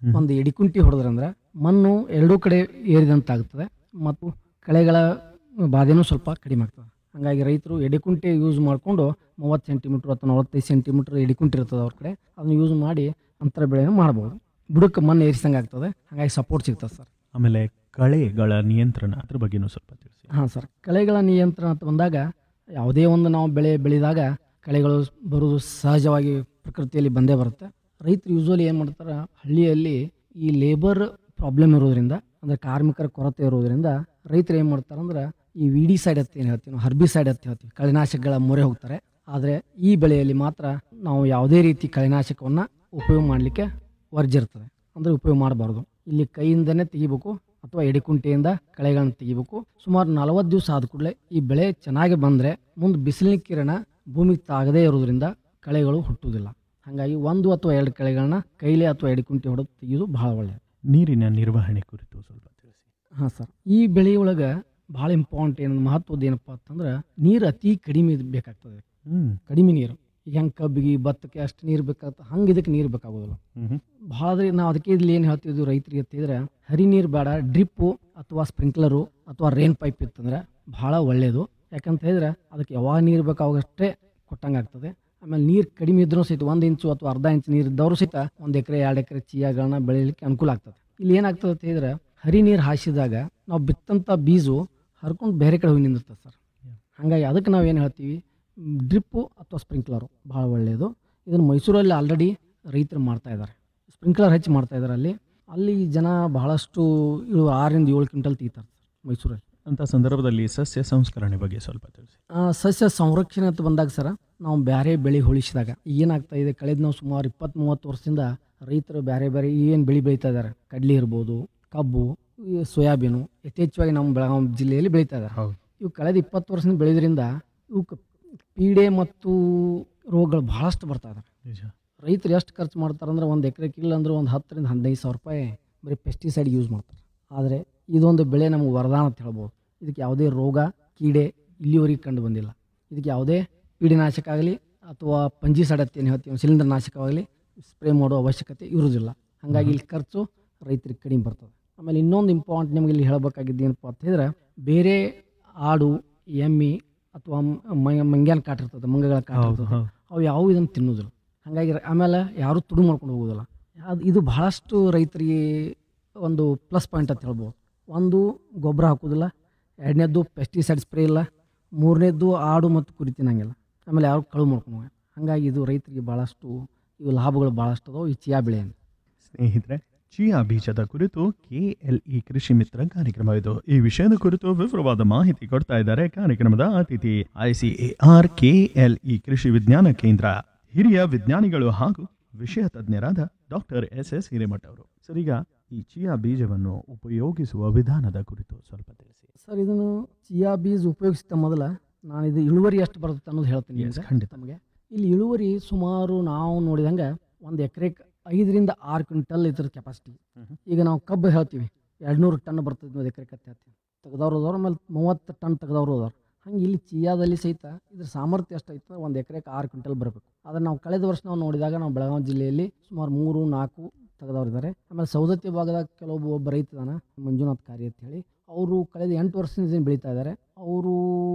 ಹ್ಮ್. ಒಂದು ಎಡಿಕುಂಟಿ ಹೊಡೆದ್ರಂದ್ರೆ ಮಣ್ಣು ಎರಡೂ ಕಡೆ ಏರಿದಂತಾಗ್ತದೆ ಮತ್ತು ಕಳೆಗಳ ಬಾಧೆನೂ ಸ್ವಲ್ಪ ಕಡಿಮೆ ಆಗ್ತದೆ ಹಾಗಾಗಿ ರೈತರು ಎಡಿಕುಂಟೆ ಯೂಸ್ ಮಾಡಿಕೊಂಡು ಮೂವತ್ತು ಸೆಂಟಿಮೀಟ್ರ್ ಅಥವಾ ನಲವತ್ತೈದು ಸೆಂಟಿಮೀಟ್ರ್ ಎಡಿಕುಂಟಿ ಇರ್ತದೆ ಅವ್ರ ಕಡೆ ಅದನ್ನು ಯೂಸ್ ಮಾಡಿ ಅಂತರ ಬೆಳೆಯನ್ನು ಮಾಡ್ಬೋದು ಬುಡಕ್ಕೆ ಮಣ್ಣು ಏರಿಸಂಗೆ ಆಗ್ತದೆ ಹಾಗಾಗಿ ಸಪೋರ್ಟ್ ಸಿಗ್ತದೆ ಸರ್ ಆಮೇಲೆ ಕಳೆಗಳ ನಿಯಂತ್ರಣ ಅದ್ರ ಬಗ್ಗೆನೂ ಸ್ವಲ್ಪ ತಿಳಿಸಿ ಹಾಂ ಸರ್ ಕಳೆಗಳ ನಿಯಂತ್ರಣ ಅಂತ ಬಂದಾಗ ಯಾವುದೇ ಒಂದು ನಾವು ಬೆಳೆ ಬೆಳೆದಾಗ ಕಳೆಗಳು ಬರೋದು ಸಹಜವಾಗಿ ಪ್ರಕೃತಿಯಲ್ಲಿ ಬಂದೇ ಬರುತ್ತೆ ರೈತರು ಯೂಶ್ವಲಿ ಏನು ಮಾಡ್ತಾರೆ ಹಳ್ಳಿಯಲ್ಲಿ ಈ ಲೇಬರ್ ಪ್ರಾಬ್ಲಮ್ ಇರೋದ್ರಿಂದ ಅಂದರೆ ಕಾರ್ಮಿಕರ ಕೊರತೆ ಇರೋದ್ರಿಂದ ರೈತರು ಏನು ಮಾಡ್ತಾರೆ ಅಂದ್ರೆ ಈ ವಿಡಿ ಸೈಡ್ ಅಂತ ಏನು ಹೇಳ್ತೀವಿ ನಾವು ಹರ್ಬಿ ಸೈಡ್ ಅಂತ ಹೇಳ್ತೀವಿ ಕಳೆನಾಶಕಗಳ ಮೊರೆ ಹೋಗ್ತಾರೆ ಆದರೆ ಈ ಬೆಳೆಯಲ್ಲಿ ಮಾತ್ರ ನಾವು ಯಾವುದೇ ರೀತಿ ಕಳೆನಾಶಕವನ್ನು ಉಪಯೋಗ ಮಾಡಲಿಕ್ಕೆ ವರ್ಜ್ಯ ಇರ್ತದೆ ಅಂದರೆ ಉಪಯೋಗ ಮಾಡಬಾರ್ದು ಇಲ್ಲಿ ಕೈಯಿಂದನೇ ತೆಗಿಬೇಕು ಅಥವಾ ಎಡಿಕುಂಟೆಯಿಂದ ಕಳೆಗಳನ್ನು ತೆಗಿಬೇಕು ಸುಮಾರು ನಲವತ್ತು ದಿವಸ ಆದ ಕೂಡಲೇ ಈ ಬೆಳೆ ಚೆನ್ನಾಗಿ ಬಂದರೆ ಮುಂದೆ ಬಿಸಿಲಿನ ಕಿರಣ ಭೂಮಿಗೆ ತಾಗದೇ ಇರೋದ್ರಿಂದ ಕಳೆಗಳು ಹುಟ್ಟುವುದಿಲ್ಲ ಹಾಗಾಗಿ ಒಂದು ಅಥವಾ ಎರಡು ಕಳೆಗಳನ್ನ ಕೈಲೇ ಅಥವಾ ಎಡಿಕುಂಟೆ ಹೊಡೆದು ತೆಗೆಯೋದು ಬಹಳ ಒಳ್ಳೆಯದು ನೀರಿನ ನಿರ್ವಹಣೆ ಕುರಿತು ಸ್ವಲ್ಪ ತಿಳಿಸಿ ಹಾಂ ಸರ್ ಈ ಬೆಳೆಯೊಳಗೆ ಭಾಳ ಇಂಪಾರ್ಟೆಂಟ್ ಏನು ಮಹತ್ವದ ಏನಪ್ಪ ಅಂತಂದ್ರೆ ನೀರು ಅತಿ ಕಡಿಮೆ ಬೇಕಾಗ್ತದೆ ಹ್ಮ್ ಕಡಿಮೆ ನೀರು ಈಗ ಹೆಂಗೆ ಕಬ್ಬಿಗೆ ಭತ್ತಕ್ಕೆ ಅಷ್ಟು ನೀರು ಬೇಕಾಗ್ತದೆ ಹಂಗೆ ಇದಕ್ಕೆ ನೀರು ಬೇಕಾಗೋದಿಲ್ಲ ಹ್ಮ್ ಭಾಳ ನಾವು ಅದಕ್ಕೆ ಇಲ್ಲಿ ಏನು ಹೇಳ್ತಿದ್ವಿ ರೈತರಿಗೆ ಅಂತಿದ್ರೆ ಹರಿ ನೀರು ಬೇಡ ಡ್ರಿಪ್ಪು ಅಥವಾ ಸ್ಪ್ರಿಂಕ್ಲರು ಅಥವಾ ರೇನ್ ಪೈಪ್ ಇತ್ತಂದ್ರೆ ಭಾಳ ಒಳ್ಳೆಯದು ಯಾಕಂತ ಹೇಳಿದ್ರೆ ಅದಕ್ಕೆ ಯಾವಾಗ ನೀರು ಬೇಕಾವಾಗಷ್ಟೇ ಕೊಟ್ಟಂಗೆ ಆಗ್ತದೆ ಆಮೇಲೆ ನೀರು ಕಡಿಮೆ ಇದ್ರೂ ಸಹಿತ ಒಂದು ಇಂಚು ಅಥವಾ ಅರ್ಧ ಇಂಚು ನೀರು ಇದ್ದವರು ಸಹಿತ ಒಂದು ಎಕರೆ ಎರಡು ಎಕರೆ ಚೀಯಾಗಳನ್ನ ಬೆಳೀಲಿಕ್ಕೆ ಅನುಕೂಲ ಆಗ್ತದೆ ಇಲ್ಲಿ ಏನಾಗ್ತದೆ ಅಂತ ಹೇಳಿದ್ರೆ ಹರಿ ನೀರು ಹಾಸಿದಾಗ ನಾವು ಬಿತ್ತಂಥ ಬೀಜು ಹರ್ಕೊಂಡು ಬೇರೆ ಕಡೆ ಹೋಗಿ ನಿಂದಿರ್ತದೆ ಸರ್ ಹಾಗಾಗಿ ಅದಕ್ಕೆ ನಾವು ಏನು ಹೇಳ್ತೀವಿ ಡ್ರಿಪ್ಪು ಅಥವಾ ಸ್ಪ್ರಿಂಕ್ಲರು ಭಾಳ ಒಳ್ಳೆಯದು ಇದನ್ನು ಮೈಸೂರಲ್ಲಿ ಆಲ್ರೆಡಿ ರೈತರು ಮಾಡ್ತಾ ಇದ್ದಾರೆ ಸ್ಪ್ರಿಂಕ್ಲರ್ ಹಚ್ಚಿ ಮಾಡ್ತಾ ಇದ್ದಾರೆ ಅಲ್ಲಿ ಅಲ್ಲಿ ಜನ ಬಹಳಷ್ಟು ಇಳು ಆರರಿಂದ ಏಳು ಕ್ವಿಂಟಲ್ ತೆಗಿತಾರೆ ಮೈಸೂರಲ್ಲಿ ಅಂತ ಸಂದರ್ಭದಲ್ಲಿ ಸಸ್ಯ ಸಂಸ್ಕರಣೆ ಬಗ್ಗೆ ಸ್ವಲ್ಪ ತಿಳಿಸಿ ಆ, ಸಸ್ಯ ಸಂರಕ್ಷಣೆ ಅಂತ ಬಂದಾಗ ಸರ ನಾವು ಬೇರೆ ಬೆಳೆ ಹೋಲಿಸಿದಾಗ ಏನಾಗ್ತಾ ಇದೆ ಕಳೆದ ನಾವು ಸುಮಾರು ಇಪ್ಪತ್ತ್ ಮೂವತ್ತು ವರ್ಷದಿಂದ ರೈತರು ಬೇರೆ ಬೇರೆ ಏನು ಬೆಳೆ ಬೆಳೀತಾ ಇದ್ದಾರೆ ಕಡ್ಲಿ ಇರ್ಬೋದು ಕಬ್ಬು ಈ ಸೋಯಾಬೀನು ಯಥೇಚ್ಛವಾಗಿ ನಮ್ಮ ಬೆಳಗಾವಿ ಜಿಲ್ಲೆಯಲ್ಲಿ ಬೆಳೀತಾ ಇದ್ದಾರೆ ಹೌದು ಇವು ಕಳೆದ ಇಪ್ಪತ್ತು ವರ್ಷದಿಂದ ಬೆಳೆದ್ರಿಂದ ಇವಕ್ಕೆ ಪೀಡೆ ಮತ್ತು ರೋಗಗಳು ಬಹಳಷ್ಟು ಬರ್ತಾ ಇದಾವೆ ನಿಜ ರೈತರು ಎಷ್ಟು ಖರ್ಚು ಮಾಡ್ತಾರಂದ್ರೆ ಒಂದು ಎಕರೆಗೆ ಇಲ್ಲ ಅಂದ್ರೆ ಒಂದು ಹತ್ತರಿಂದ ಹದಿನೈದು ಸಾವಿರ ರೂಪಾಯಿ ಬರೀ ಪೆಸ್ಟಿಸೈಡ್ ಯೂಸ್ ಮಾಡ್ತಾರೆ ಆದರೆ ಇದೊಂದು ಬೆಳೆ ನಮಗೆ ವರದಾನ ಅಂತ ಹೇಳ್ಬೋದು ಇದಕ್ಕೆ ಯಾವುದೇ ರೋಗ ಕೀಡೆ ಇಲ್ಲಿವರೆಗೆ ಕಂಡು ಬಂದಿಲ್ಲ ಇದಕ್ಕೆ ಯಾವುದೇ ಕೀಟನಾಶಕ ಆಗಲಿ ಅಥವಾ ಪಂಜಿಸೈಡ್ ಅಂತ ಏನು ಹೇಳ್ತೀವಿ ಸಿಲಿಂಡರ್ ನಾಶಕವಾಗಲಿ ಸ್ಪ್ರೇ ಮಾಡೋ ಅವಶ್ಯಕತೆ ಇರುವುದಿಲ್ಲ ಹಾಗಾಗಿ ಇಲ್ಲಿ ಖರ್ಚು ರೈತರಿಗೆ ಕಡಿಮೆ ಬರ್ತದೆ ಆಮೇಲೆ ಇನ್ನೊಂದು ಇಂಪಾರ್ಟೆಂಟ್ ನಿಮಗೆ ಇಲ್ಲಿ ಹೇಳಬೇಕಾಗಿದ್ದು ಏನಪ್ಪ ಅಂತ ಹೇಳಿದ್ರೆ ಬೇರೆ ಆಡು ಎಮ್ಮಿ ಅಥವಾ ಮ- ಮಂಗ್ಯಾನ ಕಾಟ ಇರ್ತದೆ ಮಂಗಗಳ ಕಾಟ ಹೌದು ಇರ್ತದೆ ಹೌದು ಅವು ಯಾವುವು ಇದನ್ನು ತಿನ್ನೋದಿಲ್ಲ ಹಾಗಾಗಿ ರ- ಆಮೇಲೆ ಯಾರೂ ತುಡು ಮಾಡ್ಕೊಂಡು ಹೋಗೋದಿಲ್ಲ ಅದು ಇದು ಬಹಳಷ್ಟು ರೈತರಿಗೆ ಒಂದು ಪ್ಲಸ್ ಪಾಯಿಂಟ್ ಅಂತ ಹೇಳ್ಬೋದು ಒಂದು ಗೊಬ್ಬರ ಹಾಕೋದಿಲ್ಲ ಎರಡನೇದ್ದು ಪೆಸ್ಟಿಸೈಡ್ ಸ್ಪ್ರೇ ಇಲ್ಲ ಮೂರನೇದ್ದು ಆಡು ಮತ್ತು ಕುರಿ ತಿನ್ನಂಗಿಲ್ಲ ಆಮೇಲೆ ಯಾರು ಕಳು ಮಾಡ್ಕೊಂಡು ಹೋಗಲ್ಲ ಹಾಗಾಗಿ ಇದು ರೈತರಿಗೆ ಭಾಳಷ್ಟು ಇವು ಲಾಭಗಳು ಭಾಳಷ್ಟು ಅದಾವೆ ಈ ಚಿಯಾ ಬೆಳೆಯಿಂದ ಸ್ನೇಹಿತರೆ ಚಿಯಾ ಬೀಜದ ಕುರಿತು ಕೆಎಲ್ಇ ಕೃಷಿ ಮಿತ್ರ ಕಾರ್ಯಕ್ರಮ ಇದು ಈ ವಿಷಯದ ಕುರಿತು ವಿವರವಾದ ಮಾಹಿತಿ ಕೊಡ್ತಾ ಇದ್ದಾರೆ ಕಾರ್ಯಕ್ರಮದ ಅತಿಥಿ ಐಸಿಎಆರ್ ಕೆಎಲ್ಇ ಕೃಷಿ ವಿಜ್ಞಾನ ಕೇಂದ್ರ ಹಿರಿಯ ವಿಜ್ಞಾನಿಗಳು ಹಾಗೂ ವಿಷಯ ತಜ್ಞರಾದ ಡಾಕ್ಟರ್ ಎಸ್ ಎಸ್ ಹಿರೇಮಠ ಅವರು ಸರ್ ಈಗ ಈ ಚಿಯಾ ಬೀಜವನ್ನು ಉಪಯೋಗಿಸುವ ವಿಧಾನದ ಕುರಿತು ಸ್ವಲ್ಪ ತಿಳಿಸಿ ಸರ್ ಇದನ್ನು ಚಿಯಾ ಬೀಜ ಉಪಯೋಗಿಸಿದ ಮೊದಲ ನಾನು ಇದು ಇಳುವರಿ ಎಷ್ಟು ಬರುತ್ತೆ ಅನ್ನೋದು ಹೇಳ್ತೀನಿ Yes, ನಿಮ್ಗೆ. ಖಂಡಿತ. ನಮಗೆ ಇಲ್ಲಿ ಇಳುವರಿ ಸುಮಾರು ನಾವು ನೋಡಿದಂಗೆ ಒಂದು ಎಕರೆಗೆ ಐದರಿಂದ ಆರು ಕ್ವಿಂಟಲ್ ಇದ್ರ ಕೆಪಾಸಿಟಿ ಹ್ಮ್. ಈಗ ನಾವು ಕಬ್ಬು ಹೇಳ್ತೀವಿ ಎರಡುನೂರು ಟನ್ ಬರ್ತದೆ ಒಂದು ಎಕರೆ ಕತ್ತೆ ಹೇಳ್ತೀವಿ ತೆಗ್ದವ್ರು ಅದಾರ ಆಮೇಲೆ ಮೂವತ್ತು ಟನ್ ತೆಗ್ದವ್ರು ಅದಾರ ಹಂಗೆ ಇಲ್ಲಿ ಚಿಯಾದಲ್ಲಿ ಸಹಿತ ಇದ್ರ ಸಾಮರ್ಥ್ಯ ಎಷ್ಟೈತೆ ಒಂದು ಎಕರೆಗೆ ಆರು ಕ್ವಿಂಟಲ್ ಬರಬೇಕು ಆದರೆ ನಾವು ಕಳೆದ ವರ್ಷ ನಾವು ನೋಡಿದಾಗ ನಾವು ಬೆಳಗಾವಿ ಜಿಲ್ಲೆಯಲ್ಲಿ ಸುಮಾರು ಮೂರು ನಾಲ್ಕು ತೆಗೆದವ್ರು ಇದ್ದಾರೆ ಆಮೇಲೆ ಸೌದತ್ತಿ ಭಾಗದಾಗ ಕೆಲವೊಬ್ಬ ಒಬ್ಬ ರೈತ ಇದಾನ ಮಂಜುನಾಥ್ ಕಾರ್ಯ ಅಂತ ಹೇಳಿ ಅವರು ಕಳೆದ ಎಂಟು ವರ್ಷದಿಂದ ಇದನ್ನ ಬೆಳೀತಾ ಇದ್ದಾರೆ ಅವರು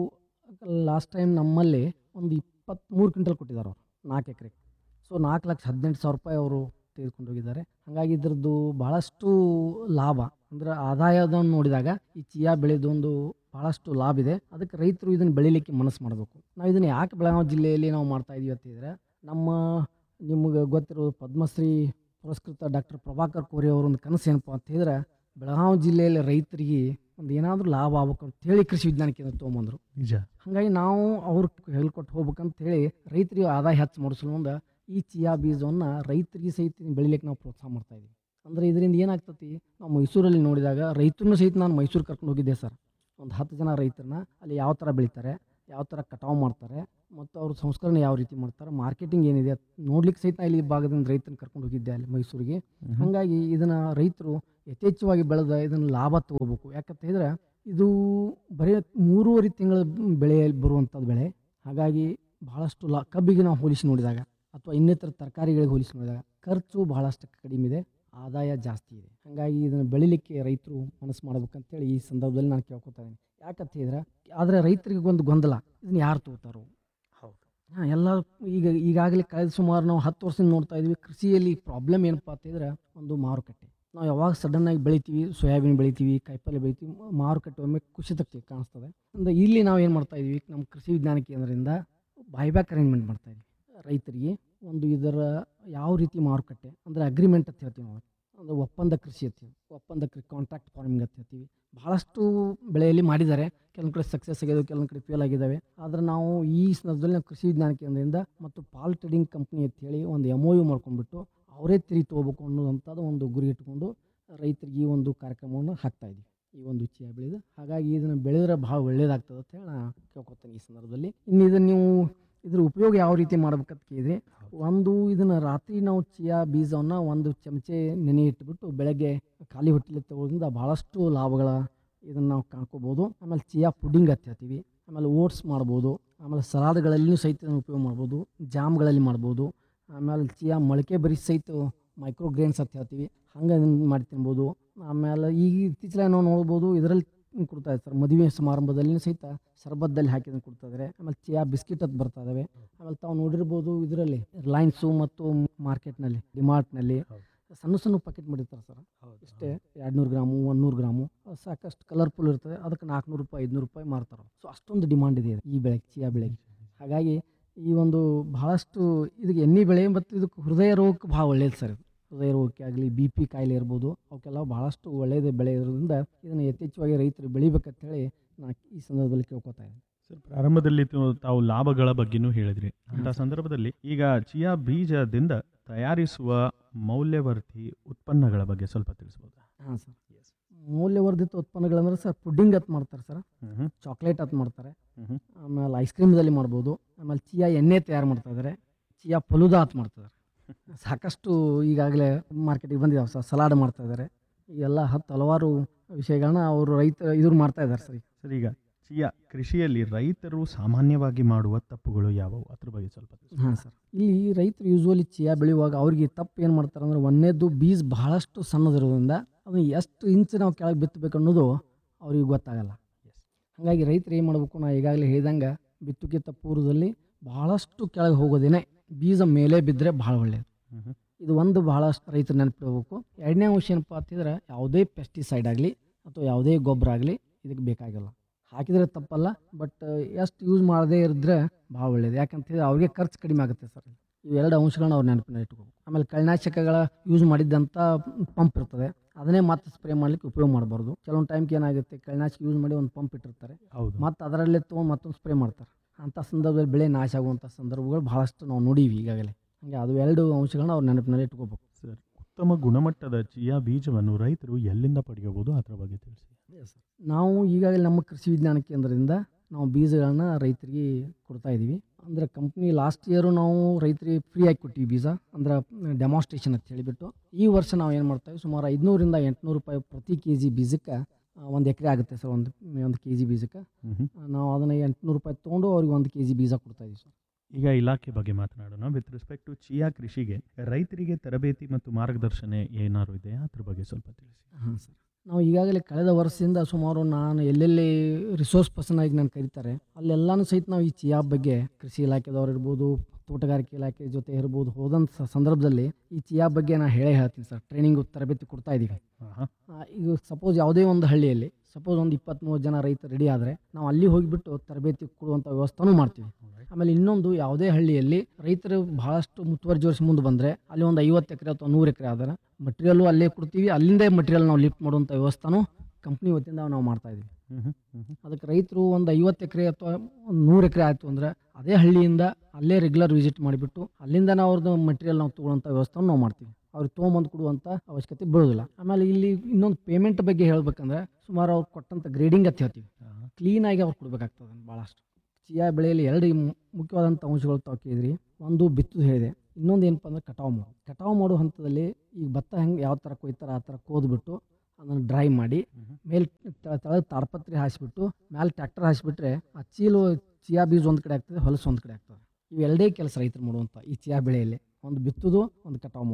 ಲಾಸ್ಟ್ ಟೈಮ್ ನಮ್ಮಲ್ಲಿ ಒಂದು ಇಪ್ಪತ್ತ್ಮೂರು ಕ್ವಿಂಟಲ್ ಕೊಟ್ಟಿದ್ದಾರೆ ಅವರು ನಾಲ್ಕು ಎಕರೆಗೆ ಸೊ ನಾಲ್ಕು ಲಕ್ಷ ಹದಿನೆಂಟು ಸಾವಿರ ರೂಪಾಯಿ ಅವರು ತೆಗೆದುಕೊಂಡು ಹೋಗಿದ್ದಾರೆ ಹಾಗಾಗಿ ಇದ್ರದ್ದು ಭಾಳಷ್ಟು ಲಾಭ ಅಂದ್ರೆ ಆದಾಯದನ್ನು ನೋಡಿದಾಗ ಈ ಚಿಯಾ ಬೆಳೆದೊಂದು ಭಾಳಷ್ಟು ಲಾಭ ಇದೆ ಅದಕ್ಕೆ ರೈತರು ಇದನ್ನು ಬೆಳಿಲಿಕ್ಕೆ ಮನಸ್ಸು ಮಾಡಬೇಕು ನಾವು ಇದನ್ನು ಯಾಕೆ ಬೆಳಗಾವಿ ಜಿಲ್ಲೆಯಲ್ಲಿ ನಾವು ಮಾಡ್ತಾ ಇದೀವಿ ಅಂತಿದ್ರೆ ನಮ್ಮ ನಿಮಗೆ ಗೊತ್ತಿರೋ ಪದ್ಮಶ್ರೀ ಪುರಸ್ಕೃತ ಡಾಕ್ಟರ್ ಪ್ರಭಾಕರ್ ಕೋರಿ ಅವರ ಒಂದು ಕನಸು ಏನಪ್ಪ ಅಂತ ಹೇಳಿದ್ರೆ ಬೆಳಗಾವಿ ಜಿಲ್ಲೆಯಲ್ಲಿ ರೈತರಿಗೆ ಒಂದು ಏನಾದರೂ ಲಾಭ ಆಗ್ಬೇಕು ಅಂತ ಹೇಳಿ ಕೃಷಿ ವಿಜ್ಞಾನ ಕೇಂದ್ರ ತೊಗೊಂಬಂದರು ನಿಜ ಹಾಗಾಗಿ ನಾವು ಅವ್ರು ಹೇಳ್ಕೊಟ್ಟು ಹೋಗ್ಬೇಕಂತ ಹೇಳಿ ರೈತರಿಗೆ ಆದಾಯ ಹೆಚ್ಚು ಮಾಡಿಸಲು ಮುಂದೆ ಈ ಚಿಯಾ ಬೀಜವನ್ನು ರೈತರಿಗೆ ಸಹಿತ ಬೆಳಿಲಿಕ್ಕೆ ನಾವು ಪ್ರೋತ್ಸಾಹ ಮಾಡ್ತಾ ಇದ್ದೀವಿ ಅಂದರೆ ಇದರಿಂದ ಏನಾಗ್ತತಿ ನಾವು ಮೈಸೂರಲ್ಲಿ ನೋಡಿದಾಗ ರೈತರನ್ನು ಸಹಿತ ನಾನು ಮೈಸೂರು ಕರ್ಕೊಂಡು ಹೋಗಿದ್ದೆ ಸರ್ ಒಂದು ಹತ್ತು ಜನ ರೈತರನ್ನ ಅಲ್ಲಿ ಯಾವ ಥರ ಬೆಳಿತಾರೆ ಯಾವ ಥರ ಕಟಾವು ಮಾಡ್ತಾರೆ ಮತ್ತು ಅವ್ರ ಸಂಸ್ಕರಣೆ ಯಾವ ರೀತಿ ಮಾಡ್ತಾರೆ ಮಾರ್ಕೆಟಿಂಗ್ ಏನಿದೆ ಅದ್ ನೋಡ್ಲಿಕ್ಕೆ ಸಹಿತ ಇಲ್ಲಿ ಈ ಭಾಗದಿಂದ ರೈತನ ಕರ್ಕೊಂಡು ಹೋಗಿದ್ದೆ ಅಲ್ಲಿ ಮೈಸೂರಿಗೆ ಹಾಗಾಗಿ ಇದನ್ನು ರೈತರು ಯಥೇಚ್ಛವಾಗಿ ಬೆಳೆದ ಇದನ್ನು ಲಾಭ ತಗೋಬೇಕು ಯಾಕಂತ ಹೇಳಿದ್ರೆ ಇದು ಬರೀ ಮೂರುವರೆ ತಿಂಗಳ ಬೆಳೆ ಬರುವಂಥದ್ದು ಬೆಳೆ ಹಾಗಾಗಿ ಬಹಳಷ್ಟು ಲಾ ಕಬ್ಬಿಗೆ ನಾವು ಹೋಲಿಸಿ ನೋಡಿದಾಗ ಅಥವಾ ಇನ್ನಿತರ ತರಕಾರಿಗಳಿಗೆ ಹೋಲಿಸಿ ನೋಡಿದಾಗ ಖರ್ಚು ಬಹಳಷ್ಟು ಕಡಿಮೆ ಇದೆ ಆದಾಯ ಜಾಸ್ತಿ ಇದೆ ಹಾಗಾಗಿ ಇದನ್ನು ಬೆಳಿಲಿಕ್ಕೆ ರೈತರು ಮನಸ್ಸು ಮಾಡ್ಬೇಕಂತೇಳಿ ಈ ಸಂದರ್ಭದಲ್ಲಿ ನಾನು ಕೇಳ್ಕೊತಾ ಇದ್ದೀನಿ ಯಾಕಂತ ಹೇಳಿದ್ರೆ ಆದರೆ ರೈತರಿಗೆ ಒಂದು ಗೊಂದಲ ಇದನ್ನ ಯಾರು ತಗೋತಾರೋ ಹೌದು ಹಾಂ ಎಲ್ಲ ಈಗ ಈಗಾಗಲೇ ಕಳೆದ ಸುಮಾರು ನಾವು ಹತ್ತು ವರ್ಷದಿಂದ ನೋಡ್ತಾ ಇದ್ವಿ ಕೃಷಿಯಲ್ಲಿ ಪ್ರಾಬ್ಲಮ್ ಏನಪ್ಪ ಅಂತಂದ್ರೆ ಒಂದು ಮಾರುಕಟ್ಟೆ ನಾವು ಯಾವಾಗ ಸಡನ್ನಾಗಿ ಬೆಳಿತೀವಿ ಸೋಯಾಬೀನ್ ಬೆಳಿತೀವಿ ಕಾಯಿಪಲ್ಲೆ ಬೆಳಿತೀವಿ ಮ- ಮಾರುಕಟ್ಟೆ ಒಮ್ಮೆ ಕುಸಿತಕ್ಕೆ ಕಾಣಿಸ್ತದೆ ಅಂದ್ರೆ ಇಲ್ಲಿ ನಾವು ಏನು ಮಾಡ್ತಾ ಇದ್ವಿ ನಮ್ಮ ಕೃಷಿ ವಿಜ್ಞಾನ ಕೇಂದ್ರದಿಂದ ಬೈಬ್ಯಾಕ್ ಅರೇಂಜ್ಮೆಂಟ್ ಮಾಡ್ತಾ ಇದ್ವಿ ರೈತರಿಗೆ ಒಂದು ಇದರ ಯಾವ ರೀತಿ ಮಾರುಕಟ್ಟೆ ಅಂದರೆ ಅಗ್ರಿಮೆಂಟ್ ಅಂತ ಹೇಳ್ತೀವಿ ನಾವು ಅಂದರೆ ಒಪ್ಪಂದ ಕೃಷಿ ಅಂತೀವಿ ಒಪ್ಪಂದ ಕೃ ಕಾಂಟ್ರಾಕ್ಟ್ ಫಾರ್ಮಿಂಗ್ ಅಂತ ಹೇಳ್ತೀವಿ ಭಾಳಷ್ಟು ಬೆಳೆಯಲ್ಲಿ ಮಾಡಿದ್ದಾರೆ ಕೆಲವೊಂದು ಕಡೆ ಸಕ್ಸಸ್ ಆಗಿದೆ ಕೆಲವೊಂದು ಕಡೆ ಫೇಲ್ ಆಗಿದ್ದಾವೆ ಆದರೆ ನಾವು ಈ ಸಂದರ್ಭದಲ್ಲಿ ನಾವು ಕೃಷಿ ವಿಜ್ಞಾನ ಕೇಂದ್ರದಿಂದ ಮತ್ತು ಪಾಲ್ ಟ್ರೇಡಿಂಗ್ ಕಂಪ್ನಿ ಅಂತ ಹೇಳಿ ಒಂದು ಎಮ್ ಒ ಯು ಮಾಡ್ಕೊಂಡ್ಬಿಟ್ಟು ಅವರೇ ತಿರಿ ತೊಗೋಬೇಕು ಅನ್ನೋದಂಥದ್ದು ಒಂದು ಗುರಿ ಇಟ್ಕೊಂಡು ರೈತರಿಗೆ ಈ ಒಂದು ಕಾರ್ಯಕ್ರಮವನ್ನು ಹಾಕ್ತಾ ಇದ್ವಿ ಈ ಒಂದು ಚಿಯಾ ಬೆಳೆದು ಹಾಗಾಗಿ ಇದನ್ನು ಬೆಳೆದ್ರೆ ಭಾಳ ಒಳ್ಳೇದಾಗ್ತದೆ ಅಂತ ಹೇಳಿ ನಾನು ಕೇಳ್ಕೊತೇನೆ ಈ ಸಂದರ್ಭದಲ್ಲಿ ಇನ್ನು ಇದನ್ನು ನೀವು ಇದ್ರ ಉಪಯೋಗ ಯಾವ ರೀತಿ ಮಾಡ್ಬೇಕಂತ ಕೇಳಿದ್ರೆ ಒಂದು ಇದನ್ನು ರಾತ್ರಿ ನಾವು ಚಿಯಾ ಬೀಜವನ್ನು ಒಂದು ಚಮಚೆ ನೆನೆ ಇಟ್ಬಿಟ್ಟು ಬೆಳಗ್ಗೆ ಖಾಲಿ ಹೊಟ್ಟೆಲಿ ತಗೊಳ್ಳೋದ್ರಿಂದ ಭಾಳಷ್ಟು ಲಾಭಗಳ ಇದನ್ನು ನಾವು ಕಾಣ್ಕೋಬೋದು ಆಮೇಲೆ ಚಿಯಾ ಪುಡ್ಡಿಂಗ್ ಅಂತ ಹೇಳ್ತೀವಿ ಆಮೇಲೆ ಓಟ್ಸ್ ಮಾಡ್ಬೋದು ಆಮೇಲೆ ಸಲಾಡ್ಗಳಲ್ಲಿಯೂ ಸಹಿತ ಇದನ್ನ ಉಪಯೋಗ ಮಾಡ್ಬೋದು ಜಾಮ್ಗಳಲ್ಲಿ ಮಾಡ್ಬೋದು ಆಮೇಲೆ ಚಿಯಾ ಮೊಳಕೆ ಬರೀ ಸಹಿತ ಮೈಕ್ರೋ ಗ್ರೇನ್ಸ್ ಅಂತ ಹೇಳ್ತೀವಿ ಹಂಗೆ ಅದನ್ನ ಮಾಡಿ ತಿನ್ಬೋದು ಆಮೇಲೆ ಈಗ ಇತ್ತೀಚೆಗೆ ನಾವು ನೋಡ್ಬೋದು ಇದರಲ್ಲಿ ಕೊಡ್ತಾ ಇದ್ದಾರೆ ಸರ್ ಮದುವೆ ಸಮಾರಂಭದಲ್ಲಿ ಸಹಿತ ಶರಬತ್ತಲ್ಲಿ ಹಾಕಿದನ್ನು ಕೊಡ್ತಾ ಇದ್ದಾರೆ ಆಮೇಲೆ ಚಿಯಾ ಬಿಸ್ಕಿಟ್ ಅಂತ ಬರ್ತಾ ಇದಾವೆ ಆಮೇಲೆ ತಾವು ನೋಡಿರ್ಬೋದು ಇದರಲ್ಲಿ ರಿಲಯನ್ಸು ಮತ್ತು ಮಾರ್ಕೆಟ್ನಲ್ಲಿ ಡಿಮಾರ್ಟ್ನಲ್ಲಿ ಹೌದು. ಸಣ್ಣ ಸಣ್ಣ ಪ್ಯಾಕೆಟ್ ಮಾಡಿರ್ತಾರೆ ಸರ್ ಇಷ್ಟೇ ಎರಡುನೂರು ಗ್ರಾಮು ಒಂದೂರು ಗ್ರಾಮು ಸಾಕಷ್ಟು ಕಲರ್ಫುಲ್ ಇರ್ತದೆ ಅದಕ್ಕೆ ನಾಲ್ಕುನೂರು ರೂಪಾಯಿ ಐದುನೂರು ರೂಪಾಯಿ ಮಾರ್ತಾರೆ ಸೊ ಅಷ್ಟೊಂದು ಡಿಮಾಂಡ್ ಇದೆ ಈ ಬೆಳೆ ಚಿಯಾ ಬೆಳೆಗೆ ಹಾಗಾಗಿ ಈ ಒಂದು ಬಹಳಷ್ಟು ಇದಕ್ಕೆ ಎಣ್ಣೆ ಬೆಳೆ ಮತ್ತು ಇದಕ್ಕೆ ಹೃದಯ ರೋಗಕ್ಕೆ ಭಾಳ ಒಳ್ಳೇದು ಸರ್ ಇದು ಹೃದಯ ರೋಗಕ್ಕೆ ಆಗಲಿ ಬಿ ಪಿ ಕಾಯಿಲೆ ಇರ್ಬೋದು ಅವಕ್ಕೆಲ್ಲ ಭಾಳಷ್ಟು ಒಳ್ಳೆಯದು ಬೆಳೆ ಇರೋದ್ರಿಂದ ಇದನ್ನು ಯಥೇಚ್ಛವಾಗಿ ರೈತರು ಬೆಳಿಬೇಕಂತ ಹೇಳಿ ನಾನು ಈ ಸಂದರ್ಭದಲ್ಲಿ ಕೇಳ್ಕೊತಾ ಇದ್ದೀನಿ ಸರ್ ಪ್ರಾರಂಭದಲ್ಲಿ ತು- ತಾವು ಲಾಭಗಳ ಬಗ್ಗೆನೂ ಹೇಳಿದ್ರಿ ಅಂತ ಸಂದರ್ಭದಲ್ಲಿ ಈಗ ಚಿಯಾ ಬೀಜದಿಂದ ತಯಾರಿಸುವ ಮೌಲ್ಯವರ್ಧಿ ಉತ್ಪನ್ನಗಳ ಬಗ್ಗೆ ಸ್ವಲ್ಪ ತಿಳಿಸ್ಬೋದಾ ಹಾಂ ಸರ್ ಮೌಲ್ಯವರ್ಧಿತ ಉತ್ಪನ್ನಗಳಂದ್ರೆ ಸರ್ ಪುಡ್ಡಿಂಗ್ ಅಂತ ಮಾಡ್ತಾರೆ ಸರ್ ಹ್ಮ್ ಚಾಕ್ಲೇಟ್ ಅಂತ ಮಾಡ್ತಾರೆ ಹ್ಮ್ ಆಮೇಲೆ ಐಸ್ ಕ್ರೀಮ್ದಲ್ಲಿ ಮಾಡ್ಬೋದು ಆಮೇಲೆ ಚಿಯಾ ಎಣ್ಣೆ ತಯಾರು ಮಾಡ್ತಾ ಇದ್ದಾರೆ ಚಿಯಾ ಫಲುದಾ ಅಂತ ಮಾಡ್ತಿದ್ದಾರೆ ಸಾಕಷ್ಟು ಈಗಾಗಲೇ ಮಾರ್ಕೆಟಿಗೆ ಬಂದಿದ್ದಾವೆ ಸರ್ ಸಲಾಡ್ ಮಾಡ್ತಾ ಇದ್ದಾರೆ ಎಲ್ಲ ಹತ್ತು ಹಲವಾರು ವಿಷಯಗಳನ್ನ ಅವರು ರೈತ ಇದ್ರು ಮಾಡ್ತಾ ಇದ್ದಾರೆ ಸರ್ ಈಗ. ಸರ್ ಈಗ ಚಿಯಾ ಕೃಷಿಯಲ್ಲಿ ರೈತರು ಸಾಮಾನ್ಯವಾಗಿ ಮಾಡುವ ತಪ್ಪುಗಳು ಯಾವುವು ಅದ್ರ ಬಗ್ಗೆ ಸ್ವಲ್ಪ ತಿಳಿಸಿ. ಹಾಂ ಸರ್ ಇಲ್ಲಿ ರೈತರು ಯೂಶ್ವಲಿ ಚಿಯಾ ಬೆಳೆಯುವಾಗ ಅವ್ರಿಗೆ ತಪ್ಪು ಏನು ಮಾಡ್ತಾರೆ ಅಂದ್ರೆ ಒಂದನೇದು ಬೀಜ ಬಹಳಷ್ಟು ಸಣ್ಣದಿರೋದ್ರಿಂದ ಅದನ್ನು ಎಷ್ಟು ಇಂಚು ನಾವು ಕೆಳಗೆ ಬಿತ್ತಬೇಕು ಅನ್ನೋದು ಅವ್ರಿಗೆ ಗೊತ್ತಾಗಲ್ಲ ಹಾಗಾಗಿ ರೈತರು ಏನು ಮಾಡಬೇಕು ನಾ ಈಗಾಗಲೇ ಹೇಳ್ದಂಗೆ ಬಿತ್ತುಕಿಂತ ಪೂರ್ವದಲ್ಲಿ ಬಹಳಷ್ಟು ಕೆಳಗೆ ಹೋಗೋದೇನೆ ಬೀಜ ಮೇಲೆ ಬಿದ್ದರೆ ಭಾಳ ಒಳ್ಳೆಯದು ಹ್ಮ್ ಹ್ಮ್. ಇದು ಒಂದು ಭಾಳಷ್ಟು ರೈತರು ನೆನಪಿಡಬೇಕು ಎರಡನೇ ಅಂಶ ಏನಪ್ಪ ಅಂತಿದ್ರೆ ಯಾವುದೇ ಪೆಸ್ಟಿಸೈಡ್ ಆಗಲಿ ಅಥವಾ ಯಾವುದೇ ಗೊಬ್ಬರ ಆಗಲಿ ಇದಕ್ಕೆ ಬೇಕಾಗಿಲ್ಲ ಹಾಕಿದರೆ ತಪ್ಪಲ್ಲ ಬಟ್ ಎಷ್ಟು ಯೂಸ್ ಮಾಡದೇ ಇದ್ರೆ ಭಾಳ ಒಳ್ಳೇದು ಯಾಕಂತಂದ್ರೆ ಅವ್ರಿಗೆ ಖರ್ಚು ಕಡಿಮೆ ಆಗುತ್ತೆ ಸರ್ ಇವೆರಡು ಅಂಶಗಳನ್ನ ಅವ್ರು ನೆನಪಿನ ಇಟ್ಕೋಬೇಕು ಆಮೇಲೆ ಕಳೆನಾಶಕಗಳ ಯೂಸ್ ಮಾಡಿದ್ದಂಥ ಪಂಪ್ ಇರ್ತದೆ ಅದನ್ನೇ ಮತ್ತೆ ಸ್ಪ್ರೇ ಮಾಡ್ಲಿಕ್ಕೆ ಉಪಯೋಗ ಮಾಡಬಾರ್ದು ಕೆಲವೊಂದು ಟೈಮ್ಗೆ ಏನಾಗುತ್ತೆ ಕಳೆನಾಶಕ ಯೂಸ್ ಮಾಡಿ ಒಂದು ಪಂಪ್ ಇಟ್ಟಿರ್ತಾರೆ ಹೌದು ಮತ್ತು ಅದರಲ್ಲೇ ತೊಗೊಂಡು ಮತ್ತೊಂದು ಸ್ಪ್ರೇ ಮಾಡ್ತಾರೆ ಅಂಥ ಸಂದರ್ಭದಲ್ಲಿ ಬೆಳೆ ನಾಶ ಆಗುವಂಥ ಸಂದರ್ಭಗಳು ಭಾಳಷ್ಟು ನಾವು ನೋಡೀವಿ ಈಗಾಗಲೇ ಹಾಗೆ ಅದು ಎರಡು ಅಂಶಗಳನ್ನ ಅವ್ರು ನೆನಪಿನಲ್ಲಿ ಇಟ್ಕೋಬೇಕು ಸರ್ ಉತ್ತಮ ಗುಣಮಟ್ಟದ ಚಿಯಾ ಬೀಜವನ್ನು ರೈತರು ಎಲ್ಲಿಂದ ಪಡೆಯಬಹುದು ಅದರ ಬಗ್ಗೆ ತಿಳಿಸಿ ನಾವು ಈಗಾಗಲೇ ನಮ್ಮ ಕೃಷಿ ವಿಜ್ಞಾನ ಕೇಂದ್ರದಿಂದ ನಾವು ಬೀಜಗಳನ್ನ ರೈತರಿಗೆ ಕೊಡ್ತಾ ಇದ್ದೀವಿ ಅಂದರೆ ಕಂಪ್ನಿ ಲಾಸ್ಟ್ ಇಯರು ನಾವು ರೈತರಿಗೆ ಫ್ರೀಯಾಗಿ ಕೊಟ್ಟಿವಿ ಬೀಜ ಅಂದ್ರೆ ಡೆಮಾನ್ಸ್ಟ್ರೇಷನ್ ಅಂತ ಹೇಳಿಬಿಟ್ಟು ಈ ವರ್ಷ ನಾವು ಏನು ಮಾಡ್ತಾಯಿವಿ ಸುಮಾರು ಐದುನೂರಿಂದ ಎಂಟುನೂರು ರೂಪಾಯಿ ಪ್ರತಿ ಕೆ ಜಿ ಬೀಜಕ್ಕೆ ಒಂದು ಎಕರೆ ಆಗುತ್ತೆ ಸರ್ ಒಂದು ಒಂದು ಕೆ ಜಿ ಬೀಜಕ್ಕೆ ಹ್ಮ್ ಹ್ಮ್. ನಾವು ಅದನ್ನು ಎಂಟುನೂರು ರೂಪಾಯಿ ತೊಗೊಂಡು ಅವ್ರಿಗೆ ಒಂದು ಕೆ ಜಿ ಬೀಜ ಕೊಡ್ತಾ ಇದ್ದೀವಿ ಸರ್ ಈಗ ಇಲಾಖೆ ಬಗ್ಗೆ ಮಾತನಾಡೋಣ ವಿತ್ ರೆಸ್ಪೆಕ್ಟ್ ಟು ಚಿಯಾ ಕೃಷಿಗೆ ರೈತರಿಗೆ ತರಬೇತಿ ಮತ್ತು ಮಾರ್ಗದರ್ಶನ ಏನಾದ್ರು ಇದೆಯಾ ಅದ್ರ ಬಗ್ಗೆ ಸ್ವಲ್ಪ ತಿಳಿಸಿ ಹಾಂ ಸರ್ ನಾವು ಈಗಾಗಲೇ ಕಳೆದ ವರ್ಷದಿಂದ ಸುಮಾರು ನಾನು ಎಲ್ಲೆಲ್ಲಿ ರಿಸೋರ್ಸ್ ಪರ್ಸನ್ ಆಗಿ ನಾನು ಕರೀತಾರೆ ಅಲ್ಲೆಲ್ಲಾನು ಸಹಿತ ನಾವು ಈ ಚಿಯಾ ಬಗ್ಗೆ ಕೃಷಿ ಇಲಾಖೆದವ್ರು ಇರ್ಬೋದು ತೋಟಗಾರಿಕೆ ಇಲಾಖೆ ಜೊತೆ ಇರ್ಬೋದು ಹೋದಂಥ ಸಂದರ್ಭದಲ್ಲಿ ಈ ಚಿಯಾ ಬಗ್ಗೆ ನಾನು ಹೇಳೇ ಹೇಳ್ತೀನಿ ಸರ್ ಟ್ರೈನಿಂಗ್ ತರಬೇತಿ ಕೊಡ್ತಾ ಇದ್ದೀವಿ ಆಹಾ. ಆ, ಈಗ ಸಪೋಸ್ ಯಾವುದೇ ಒಂದು ಹಳ್ಳಿಯಲ್ಲಿ ಸಪೋಸ್ ಒಂದು ಇಪ್ಪತ್ತ್ಮೂರು ಜನ ರೈತರು ರೆಡಿ ಆದರೆ ನಾವು ಅಲ್ಲಿ ಹೋಗಿಬಿಟ್ಟು ತರಬೇತಿ ಕೊಡುವಂಥ ವ್ಯವಸ್ಥೆನೂ ಮಾಡ್ತೀವಿ ಆಮೇಲೆ ಇನ್ನೊಂದು ಯಾವುದೇ ಹಳ್ಳಿಯಲ್ಲಿ ರೈತರು ಬಹಳಷ್ಟು ಮುತುವರ್ಜಿ ಜೋಡಿಸಿ ಮುಂದೆ ಬಂದರೆ ಅಲ್ಲಿ ಒಂದು ಐವತ್ತು ಎಕರೆ ಅಥವಾ ನೂರು ಎಕರೆ ಆದರೆ ಮಟೀರಿಯಲ್ಲು ಅಲ್ಲೇ ಕೊಡ್ತೀವಿ ಅಲ್ಲಿಂದ ಮಟೀರಿಯಲ್ ನಾವು ಲಿಫ್ಟ್ ಮಾಡುವಂಥ ವ್ಯವಸ್ಥೆನೂ ಕಂಪ್ನಿ ವತಿಯಿಂದ ನಾವು ಮಾಡ್ತಾ ಇದ್ದೀವಿ ಹ್ಮ್ ಹ್ಮ್ ಹ್ಮ್ ಹ್ಮ್. ಅದಕ್ಕೆ ರೈತರು ಒಂದು ಐವತ್ತು ಎಕರೆ ಅಥವಾ ಒಂದು ನೂರು ಎಕರೆ ಆಯಿತು ಅಂದರೆ ಅದೇ ಹಳ್ಳಿಯಿಂದ ಅಲ್ಲೇ ರೆಗ್ಯುಲರ್ ವಿಸಿಟ್ ಮಾಡಿಬಿಟ್ಟು ಅಲ್ಲಿಂದ ನಾವು ಅವ್ರದ್ದು ಮಟೀರಿಯಲ್ ನಾವು ತೊಗೊಳ್ಳೋಂಥ ವ್ಯವಸ್ಥೆಯನ್ನು ನಾವು ಮಾಡ್ತೀವಿ ಅವ್ರಿಗೆ ತೊಗೊಂಬಂದು ಕೊಡುವಂಥ ಅವಶ್ಯಕತೆ ಬೀಳೋದಿಲ್ಲ ಆಮೇಲೆ ಇಲ್ಲಿ ಇನ್ನೊಂದು ಪೇಮೆಂಟ್ ಬಗ್ಗೆ ಹೇಳ್ಬೇಕಂದ್ರೆ ಸುಮಾರು ಅವ್ರು ಕೊಟ್ಟಂಥ ಗ್ರೇಡಿಂಗ್ ಅಂತ ಹೇಳ್ತೀವಿ ಆಹಾ. ಕ್ಲೀನಾಗಿ ಅವ್ರು ಕೊಡಬೇಕಾಗ್ತದೆ ಭಾಳಷ್ಟು ಚಿಯಾ ಬೆಳೆಯಲ್ಲಿ ಎರಡು ಮು- ಮುಖ್ಯವಾದಂಥ ಅಂಶಗಳು ತಾವು ಕೇಳಿದ್ರಿ ಒಂದು ಬಿತ್ತುದು ಹೇಳಿದೆ ಇನ್ನೊಂದು ಏನಪ್ಪ ಅಂದ್ರೆ ಕಟಾವು ಮಾಡು ಕಟಾವು ಮಾಡೋ ಹಂತದಲ್ಲಿ ಈಗ ಭತ್ತ ಹೆಂಗೆ ಯಾವ ಥರ ಕೊಯ್ತಾರೆ ಆ ಥರ ಕೋದ್ಬಿಟ್ಟು ಅದನ್ನು ಡ್ರೈ ಮಾಡಿ ಮ್ಹೂ. ಮೇಲೆ ತೆಳಗೆ ತಾಡ್ಪತ್ರೆ ಹಾಸಿಬಿಟ್ಟು ಮೇಲೆ ಟ್ರ್ಯಾಕ್ಟರ್ ಹಾಸಿಬಿಟ್ರೆ ಆ ಚೀಲು ಚಿಯಾ ಬೀಜ ಒಂದು ಕಡೆ ಆಗ್ತದೆ ಹೊಲಸು ಒಂದು ಕಡೆ ಆಗ್ತದೆ ಇವೆರಡೇ ಕೆಲಸ ರೈತರು ಮಾಡುವಂಥ ಈ ಚಿಯಾ ಬೆಳೆಯಲ್ಲಿ ಒಂದು ಬಿತ್ತುದು ಒಂದು ಕಟಾವು ಮಾಡೋದು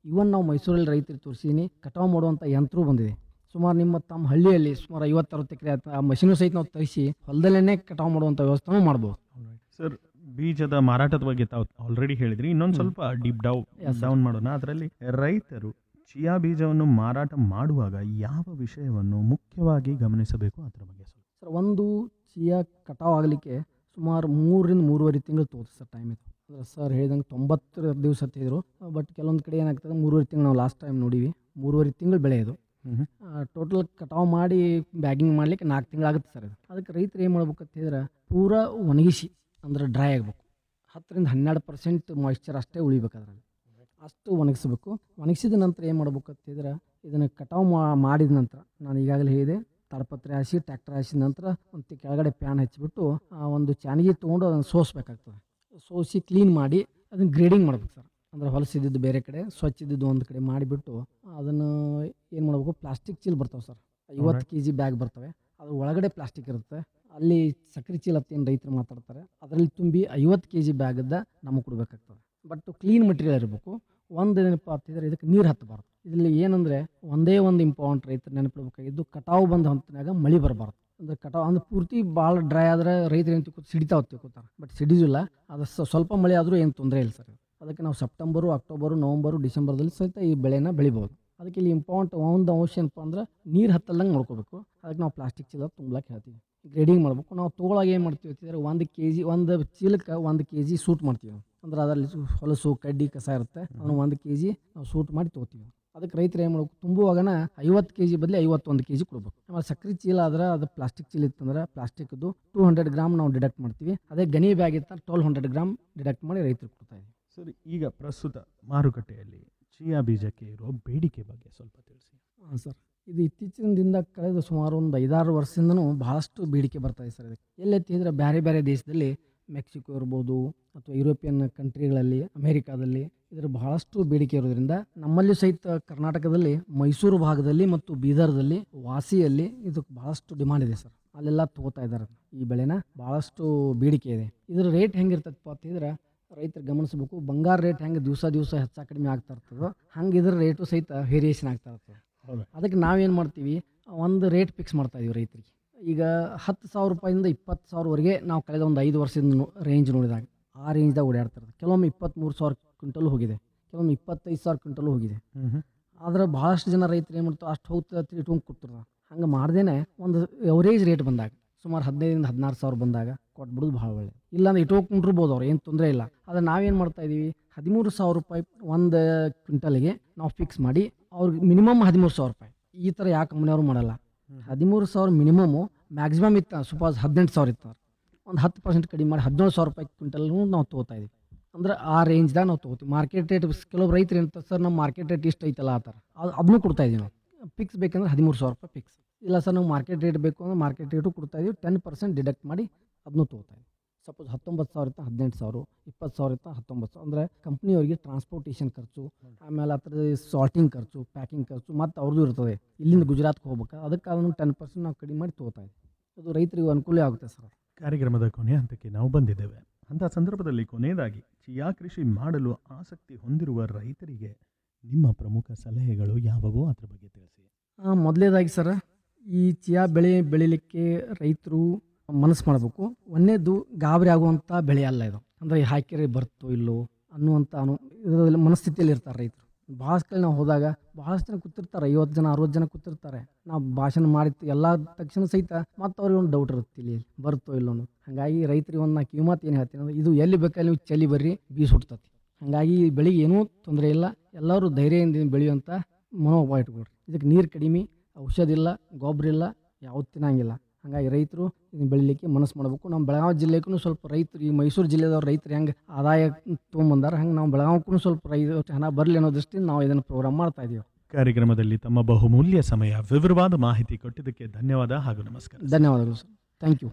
ಇವನ್ ನಾವು ಮೈಸೂರಲ್ಲಿ ರೈತರಿಗೆ ತೋರಿಸಿದ್ದೀನಿ ಕಟಾವು ಮಾಡುವಂಥ ಯಂತ್ರ ಬಂದಿದೆ ಸುಮಾರು ನಿಮ್ಮ ತಮ್ಮ ಹಳ್ಳಿಯಲ್ಲಿ ಸುಮಾರು ಐವತ್ತರವತ್ತು ಎಕರೆ ಆ ಮಷೀನು ಸಹಿತ ನಾವು ತರಿಸಿ ಹೊಲದಲ್ಲೇ ಕಟಾವು ಮಾಡುವಂಥ ವ್ಯವಸ್ಥೆನೂ ಮಾಡ್ಬೋದು ಸರ್ ಬೀಜದ ಮಾರಾಟದ ಬಗ್ಗೆ ತಾವು ಆಲ್ರೆಡಿ ಹೇಳಿದ್ರಿ ಇನ್ನೊಂದು ಸ್ವಲ್ಪ ಡೀಪ್ ಡೌ Yes, sir. ಡೌನ್ ಮಾಡೋಣ ಅದರಲ್ಲಿ ರೈತರು ಚಿಯಾ ಬೀಜವನ್ನು ಮಾರಾಟ ಮಾಡುವಾಗ ಯಾವ ವಿಷಯವನ್ನು ಮುಖ್ಯವಾಗಿ ಗಮನಿಸಬೇಕು ಅದರ ಬಗ್ಗೆ ಸ್ವಲ್ಪ ಸರ್ ಒಂದು ಚಿಯಾ ಕಟಾವು ಆಗಲಿಕ್ಕೆ ಸುಮಾರು ಮೂರರಿಂದ ಮೂರುವರೆ ತಿಂಗಳು ತೋಗುತ್ತೆ ಸರ್ ಟೈಮ್ ಇದು ಅಂದರೆ ಸರ್ ಹೇಳಿದಂಗೆ ತೊಂಬತ್ತು ದಿವಸ ಹತ್ತಿದ್ರು ಬಟ್ ಕೆಲವೊಂದು ಕಡೆ ಏನಾಗ್ತದೆ ಮೂರುವರೆ ತಿಂಗಳು ನಾವು ಲಾಸ್ಟ್ ಟೈಮ್ ನೋಡಿವಿ ಮೂರುವರೆ ತಿಂಗಳು ಬೆಳೆ ಇದು ಮ್ಹೂ. ಟೋಟಲ್ ಕಟಾವು ಮಾಡಿ ಬ್ಯಾಗಿಂಗ್ ಮಾಡ್ಲಿಕ್ಕೆ ನಾಲ್ಕು ತಿಂಗಳಾಗುತ್ತೆ ಸರ್ ಇದು ಅದಕ್ಕೆ ರೈತರು ಏನು ಮಾಡ್ಬೇಕು ಅಂತ ಹೇಳಿದ್ರೆ ಪೂರಾ ಒಣಗಿಸಿ ಅಂದ್ರೆ ಡ್ರೈ ಆಗಬೇಕು ಹತ್ತರಿಂದ ಹನ್ನೆರಡು ಪರ್ಸೆಂಟ್ ಮಾಯಿಶ್ಚರ್ ಅಷ್ಟೇ ಉಳಿಬೇಕು ಅದರಲ್ಲಿ ಅಷ್ಟು ಒಣಗಿಸ್ಬೇಕು ಒಣಗಿಸಿದ ನಂತರ ಏನು ಮಾಡ್ಬೇಕು ಅಂತ ಹೇಳಿದ್ರೆ ಇದನ್ನು ಕಟಾವು ಮಾ- ಮಾಡಿದ ನಂತರ ನಾನು ಈಗಾಗಲೇ ಹೇಳಿದೆ ತಾಡ್ಪತ್ರೆ ಹಾಸಿ ಟ್ಯಾಕ್ಟರ್ ಹಾಸಿದ ನಂತರ ಒಂದು ಕೆಳಗಡೆ ಪ್ಯಾನ್ ಹಚ್ಚಿಬಿಟ್ಟು ಆ ಒಂದು ಚಾನಿಗೆ ತೊಗೊಂಡು ಅದನ್ನು ಸೋಸ್ಬೇಕಾಗ್ತದೆ ಸೋಸಿ ಕ್ಲೀನ್ ಮಾಡಿ ಅದನ್ನು ಗ್ರೇಡಿಂಗ್ ಮಾಡ್ಬೇಕು ಸರ್ ಅಂದರೆ ಹೊಲಸಿದ್ದು ಬೇರೆ ಕಡೆ ಸ್ವಚ್ಛ ಇದ್ದಿದ್ದು ಒಂದು ಕಡೆ ಮಾಡಿಬಿಟ್ಟು ಅದನ್ನು ಏನು ಮಾಡ್ಬೇಕು ಪ್ಲಾಸ್ಟಿಕ್ ಚೀಲ ಬರ್ತಾವೆ ಸರ್ ಐವತ್ತು ಕೆ ಜಿ ಬ್ಯಾಗ್ ಬರ್ತವೆ ಅದ್ರ ಒಳಗಡೆ ಪ್ಲಾಸ್ಟಿಕ್ ಇರುತ್ತೆ ಅಲ್ಲಿ ಸಕ್ಕರೆ ಚೀಲ ಅಂತ ಏನು ರೈತರು ಮಾತಾಡ್ತಾರೆ ಅದರಲ್ಲಿ ತುಂಬಿ ಐವತ್ತು ಕೆ ಜಿ ಬ್ಯಾಗದ ನಮಗೆ ಕೊಡಬೇಕಾಗ್ತದೆ ಬಟ್ ಕ್ಲೀನ್ ಮಟೀರಿಯಲ್ ಇರಬೇಕು ಒಂದು ಏನಪ್ಪ ಅಂತಿದ್ರೆ ಇದಕ್ಕೆ ನೀರು ಹತ್ತಬಾರ್ದು ಇದರಲ್ಲಿ ಏನಂದರೆ ಒಂದೇ ಒಂದು ಇಂಪಾರ್ಟೆಂಟ್ ರೈತರು ನೆನಪಿಡ್ಬೇಕಾಗಿದ್ದು ಕಟಾವು ಬಂದ ಹೊತ್ತಿನಾಗ ಮಳೆ ಬರಬಾರ್ದು ಅಂದ್ರೆ ಕಟಾವು ಅಂದ್ರೆ ಪೂರ್ತಿ ಭಾಳ ಡ್ರೈ ಆದ್ರೆ ರೈತರು ಏನು ತಿಳ್ಕೊತ ಸಿಡಿತಾವ್ ತಿಳ್ಕೊತಾರೆ ಬಟ್ ಸಿಡಿದಿಲ್ಲ ಅದು ಸ- ಸ್ವಲ್ಪ ಮಳೆ ಆದರೂ ಏನು ತೊಂದರೆ ಇಲ್ಲ ಸರ್ ಅದಕ್ಕೆ ನಾವು ಸೆಪ್ಟೆಂಬರು ಅಕ್ಟೋಬರು ನವಂಬರು ಡಿಸೆಂಬರ್ದಲ್ಲಿ ಸಹಿತ ಈ ಬೆಳೆನ ಬೆಳಿಬೋದು ಅದಕ್ಕೆ ಇಲ್ಲಿ ಇಂಪಾರ್ಟೆಂಟ್ ಒಂದು ಅಂಶ ಏನಪ್ಪ ಅಂದ್ರೆ ನೀರು ಹತ್ತಲ್ದಂಗೆ ನೋಡ್ಕೋಬೇಕು ಅದಕ್ಕೆ ನಾವು ಪ್ಲಾಸ್ಟಿಕ್ ಚೀಲ ತುಂಬಲಕ್ಕೆ ಹೇಳ್ತೀವಿ ಗ್ರೇಡಿಂಗ್ ಮಾಡ್ಬೇಕು ನಾವು ತೊಗೊಳಾಗ ಏನು ಮಾಡ್ತೀವಿ ಅಂತಂದ್ರೆ ಒಂದು ಕೆ ಜಿ ಒಂದು ಚೀಲಕ್ಕೆ ಒಂದು ಕೆ ಜಿ ಸೂಟ್ ಮಾಡ್ತೀವಿ ನಾವು ಅಂದ್ರೆ ಅದರಲ್ಲಿ ಸು- ಹೊಲಸು ಕಡ್ಡಿ ಕಸ ಇರುತ್ತೆ ಅದನ್ನು ಒಂದು ಕೆ ಜಿ ನಾವು ಸೂಟ್ ಮಾಡಿ ತೊಗೋತೀವಿ ಅದಕ್ಕೆ ರೈತರು ಏನು ಮಾಡ್ಬೇಕು ತುಂಬುವಾಗನ ಐವತ್ತು ಕೆ ಜಿ ಬದಲಿ ಐವತ್ತೊಂದು ಕೆ ಜಿ ಕೊಡ್ಬೇಕು ಆಮೇಲೆ ಸಕ್ಕರೆ ಚೀಲ ಆದ್ರೆ ಅದು ಪ್ಲಾಸ್ಟಿಕ್ ಚೀಲ ಇತ್ತಂದ್ರೆ ಪ್ಲಾಸ್ಟಿಕ್ದು ಟೂ ಹಂಡ್ರೆಡ್ ಗ್ರಾಮ್ ನಾವು ಡಿಡಕ್ಟ್ ಮಾಡ್ತೀವಿ ಅದೇ ಗನಿ ಬ್ಯಾಗ್ ಇತ್ತ ಟ್ವೆಲ್ ಹಂಡ್ರೆಡ್ ಗ್ರಾಮ್ ಡಿಡಕ್ಟ್ ಮಾಡಿ ರೈತರಿಗೆ ಕೊಡ್ತಾ ಇದ್ದೀವಿ ಸರ್ ಈಗ ಪ್ರಸ್ತುತ ಮಾರುಕಟ್ಟೆಯಲ್ಲಿ ಚಿಯಾ ಬೀಜಕ್ಕೆ ಇರೋ ಬೇಡಿಕೆ ಬಗ್ಗೆ ಸ್ವಲ್ಪ ತಿಳಿಸಿ ಹಾಂ ಸರ್ ಇದು ಇತ್ತೀಚಿನ ದಿನದ ಕಳೆದ ಸುಮಾರು ಒಂದು ಐದಾರು ವರ್ಷದಿಂದನೂ ಬಹಳಷ್ಟು ಬೇಡಿಕೆ ಬರ್ತಾ ಇದೆ ಸರ್ ಇದಕ್ಕೆ ಎಲ್ಲೆತ್ತಿ ಅಂದರೆ ಬೇರೆ ಬೇರೆ ದೇಶದಲ್ಲಿ ಮೆಕ್ಸಿಕೋ ಇರ್ಬೋದು ಅಥವಾ ಯುರೋಪಿಯನ್ ಕಂಟ್ರಿಗಳಲ್ಲಿ ಅಮೇರಿಕಾದಲ್ಲಿ ಇದರ ಬಹಳಷ್ಟು ಬೇಡಿಕೆ ಇರೋದ್ರಿಂದ ನಮ್ಮಲ್ಲಿ ಸಹಿತ ಕರ್ನಾಟಕದಲ್ಲಿ ಮೈಸೂರು ಭಾಗದಲ್ಲಿ ಮತ್ತು ಬೀದರ್ದಲ್ಲಿ ವಾಸಿಯಲ್ಲಿ ಇದಕ್ಕೆ ಬಹಳಷ್ಟು ಡಿಮಾಂಡ್ ಇದೆ ಸರ್ ಅಲ್ಲೆಲ್ಲ ತಗೋತಾ ಇದ್ದಾರೆ ಈ ಬೆಳೆನ ಬಹಳಷ್ಟು ಬೇಡಿಕೆ ಇದೆ ಇದರ ರೇಟ್ ಹೆಂಗಿರ್ತದಪ್ಪ ಅಂತಿದ್ರೆ ರೈತರು ಗಮನಿಸಬೇಕು ಬಂಗಾರ ರೇಟ್ ಹೆಂಗೆ ದಿವಸ ದಿವಸ ಹೆಚ್ಚ ಕಡಿಮೆ ಆಗ್ತಾ ಇರ್ತದೋ ಹಂಗೆ ಇದ್ರ ರೇಟು ಸಹಿತ ವೇರಿಯೇಷನ್ ಆಗ್ತಾ ಇರ್ತದೆ ಹೌದು. ಅದಕ್ಕೆ ನಾವೇನು ಮಾಡ್ತೀವಿ ಒಂದು ರೇಟ್ ಫಿಕ್ಸ್ ಮಾಡ್ತಾ ಇದೀವಿ ರೈತರಿಗೆ ಈಗ ಹತ್ತು ಸಾವಿರ ರೂಪಾಯಿಂದ ಇಪ್ಪತ್ತು ಸಾವಿರವರೆಗೆ ನಾವು ಕಳೆದ ಒಂದು ಐದು ವರ್ಷದಿಂದ ರೇಂಜ್ ನೋಡಿದಾಗ ಆ ರೇಂಜ್ದಾಗ ಓಡಾಡ್ತಿರೋದು ಕೆಲವೊಮ್ಮೆ ಇಪ್ಪತ್ತ್ಮೂರು ಸಾವಿರ ಕ್ವಿಂಟಲ್ ಹೋಗಿದೆ ಕೆಲವೊಮ್ಮೆ ಇಪ್ಪತ್ತೈದು ಸಾವಿರ ಕ್ವಿಂಟಲ್ ಹೋಗಿದೆ ಆದ್ರೆ ಭಾಳಷ್ಟು ಜನ ರೈತರು ಏನು ಮಾಡ್ತಾರೆ ಅಷ್ಟು ಹೋಗ್ತಾ ಇಟ್ಕೊಂಡು ಕೂತಿರ್ತಾರೆ ಹಂಗೆ ಮಾಡ್ದೇನೆ ಒಂದು ಎವರೇಜ್ ರೇಟ್ ಬಂದಾಗ ಸುಮಾರು ಹದಿನೈದರಿಂದ ಹದಿನಾರು ಸಾವಿರ ಬಂದಾಗ ಕೊಟ್ಬಿಡೋದು ಭಾಳ ಒಳ್ಳೆ ಇಲ್ಲಾಂದ್ರೆ ಇಟ್ಕೊಂಡಿರ್ಬೋದು ಅವ್ರು ಏನು ತೊಂದರೆ ಇಲ್ಲ ಆದರೆ ನಾವೇನು ಮಾಡ್ತಾ ಇದೀವಿ ಹದಿಮೂರು ಸಾವಿರ ರೂಪಾಯಿ ಒಂದು ಕ್ವಿಂಟಲ್ಗೆ ನಾವು ಫಿಕ್ಸ್ ಮಾಡಿ ಅವ್ರಿಗೆ ಮಿನಿಮಮ್ ಹದಿಮೂರು ಸಾವಿರ ರೂಪಾಯಿ ಈ ಥರ ಯಾವ ಕಂಪ್ನಿಯವರು ಮಾಡಲ್ಲ ಹದಿಮೂರು ಸಾವಿರ ಮಿನಿಮಮ್ಮು ಮ್ಯಾಕ್ಸಿಮಮ್ ಇತ್ತು ಸುಪಾಸ್ ಹದಿನೆಂಟು ಸಾವಿರ ಇತ್ತು ಒಂದು ಹತ್ತು ಪರ್ಸೆಂಟ್ ಕಡಿಮೆ ಮಾಡಿ ಹದಿನೇಳು ಸಾವಿರ ರೂಪಾಯಿ ಕ್ವಿಂಟಲ್ನು ನಾವು ತೊಗೋತಾ ಇದೀವಿ ಅಂದ್ರೆ ಆ ರೇಂಜ್ದಾಗ ನಾವು ತೊಗೋತೀವಿ ಮಾರ್ಕೆಟ್ ರೇಟ್ ಕೆಲವು ರೈತರು ಏನಂತ ಸರ್ ನಮ್ಮ ಮಾರ್ಕೆಟ್ ರೇಟ್ ಇಷ್ಟು ಐತಲ್ಲ ಆ ಥರ ಅದು ಅದನ್ನು ಕೊಡ್ತಾ ಇದೀವಿ ನಾವು ಫಿಕ್ಸ್ ಬೇಕಂದ್ರೆ ಹದಿಮೂರು ಸಾವಿರ ರೂಪಾಯಿ ಫಿಕ್ಸ್ ಇಲ್ಲ ಸರ್ ನಾವು ಮಾರ್ಕೆಟ್ ರೇಟ್ ಬೇಕು ಅಂದ್ರೆ ಮಾರ್ಕೆಟ್ ರೇಟು ಕೊಡ್ತಾ ಇದೀವಿ ಟೆನ್ ಪರ್ಸೆಂಟ್ ಡಿಡಕ್ಟ್ ಮಾಡಿ ಅದನ್ನು ತೊಗೋತಾ ಇದೀವಿ ಸಪೋಸ್ ಹತ್ತೊಂಬತ್ತು ಸಾವಿರ ಇತ್ತು ಹದಿನೆಂಟು ಸಾವಿರ ಇಪ್ಪತ್ತು ಸಾವಿರ ಇತ್ತು ಹತ್ತೊಂಬತ್ತು ಸಾವಿರ ಅಂದರೆ ಕಂಪ್ನಿಯವರಿಗೆ ಟ್ರಾನ್ಸ್ಪೋರ್ಟೇಷನ್ ಖರ್ಚು ಆಮೇಲೆ ಹತ್ರ ಸಾಲ್ಟಿಂಗ್ ಖರ್ಚು ಪ್ಯಾಕಿಂಗ್ ಖರ್ಚು ಮತ್ತು ಅವ್ರದ್ದು ಇರ್ತದೆ ಇಲ್ಲಿಂದ ಗುಜರಾತ್ಗೆ ಹೋಗ್ಬೇಕು ಅದಕ್ಕೆ ಅದನ್ನು ಟೆನ್ ಪರ್ಸೆಂಟ್ ನಾವು ಕಡಿಮೆ ಮಾಡಿ ತೊಗೋತಾ ಇದ್ದೀವಿ ಅದು ರೈತರಿಗೆ ಅನುಕೂಲ ಆಗುತ್ತೆ ಸರ್ ಕಾರ್ಯಕ್ರಮದ ಕೊನೆಯ ಹಂತಕ್ಕೆ ನಾವು ಬಂದಿದ್ದೇವೆ ಅಂಥ ಸಂದರ್ಭದಲ್ಲಿ ಕೊನೆಯದಾಗಿ ಚಿಯಾ ಕೃಷಿ ಮಾಡಲು ಆಸಕ್ತಿ ಹೊಂದಿರುವ ರೈತರಿಗೆ ನಿಮ್ಮ ಪ್ರಮುಖ ಸಲಹೆಗಳು ಯಾವುವು ಅದ್ರ ಬಗ್ಗೆ ತಿಳಿಸಿ ಮೊದಲೇದಾಗಿ ಸರ್ ಈ ಚಿಯಾ ಬೆಳೆ ಬೆಳಿಲಿಕ್ಕೆ ರೈತರು ಮನಸ್ಸು ಮಾಡಬೇಕು ಒಂದೇದು ಗಾಬರಿ ಆಗುವಂಥ ಬೆಳೆ ಅಲ್ಲ ಇದು ಅಂದರೆ ಹಾಕಿದ್ರೆ ಬರ್ತೋ ಇಲ್ಲೋ ಅನ್ನುವಂಥ ಅನು ಇದರಲ್ಲಿ ಮನಸ್ಥಿತಿಯಲ್ಲಿ ಇರ್ತಾರೆ ರೈತರು ಭಾಳಷ್ಟು ಕಡೆ ನಾವು ಹೋದಾಗ ಭಾಳಷ್ಟು ಜನ ಕೂತಿರ್ತಾರೆ ಐವತ್ತು ಜನ ಅರವತ್ತು ಜನ ಕೂತಿರ್ತಾರೆ ನಾವು ಭಾಷಣ ಮಾಡಿತ್ತು ಎಲ್ಲ ತಕ್ಷಣ ಸಹಿತ ಮತ್ತು ಅವ್ರಿಗೆ ಒಂದು ಡೌಟ್ ಇರುತ್ತೆ ಇಲ್ಲಿ ಬರ್ತೋ ಇಲ್ಲೋ ಅನ್ನೋದು ಹಾಗಾಗಿ ರೈತರಿಗೆ ಒಂದು ನಾ ಕಿವಿಮಾತು ಏನು ಹೇಳ್ತೀನಿ ಅಂದ್ರೆ ಇದು ಎಲ್ಲಿ ಬೇಕಲ್ಲಿ ನೀವು ಚಲಿ ಬರ್ರಿ ಬೀಸ್ ಹುಡ್ತತಿ ಹಾಗಾಗಿ ಈ ಬೆಳೆಗೆ ಏನೂ ತೊಂದರೆ ಇಲ್ಲ ಎಲ್ಲರೂ ಧೈರ್ಯದಿಂದ ಬೆಳೆಯುವಂಥ ಮನೋಭಾವ ಇಟ್ಕೊಳ್ರಿ ಇದಕ್ಕೆ ನೀರು ಕಡಿಮೆ ಔಷಧ ಇಲ್ಲ ಗೊಬ್ಬರ ಇಲ್ಲ ಯಾವ್ದು ತಿನ್ನಂಗಿಲ್ಲ ಹಾಗಾಗಿ ರೈತರು ಇದನ್ನ ಬೆಳಿಲಿಕ್ಕೆ ಮನಸ್ಸು ಮಾಡಬೇಕು ನಮ್ಮ ಬೆಳಗಾವಿ ಜಿಲ್ಲೆಗೂ ಸ್ವಲ್ಪ ರೈತರು ಈ ಮೈಸೂರು ಜಿಲ್ಲೆದವ್ರು ರೈತರು ಹೆಂಗೆ ಆದಾಯ ತೊಗೊಂಬಂದಾರ ಹಂಗೆ ನಾವು ಬೆಳಗಾವಿಗೂ ಸ್ವಲ್ಪ ರೈತ ಹಣ ಬರಲಿ ಅನ್ನೋ ದೃಷ್ಟಿಯಿಂದ ನಾವು ಇದನ್ನು ಪ್ರೋಗ್ರಾಮ್ ಮಾಡ್ತಾ ಇದೀವಿ ಕಾರ್ಯಕ್ರಮದಲ್ಲಿ ತಮ್ಮ ಬಹುಮೂಲ್ಯ ಸಮಯ ವಿವರವಾದ ಮಾಹಿತಿ ಕೊಟ್ಟಿದ್ದಕ್ಕೆ ಧನ್ಯವಾದ ಹಾಗೂ ನಮಸ್ಕಾರ ಧನ್ಯವಾದಗಳು ಸರ್ ಥ್ಯಾಂಕ್ ಯು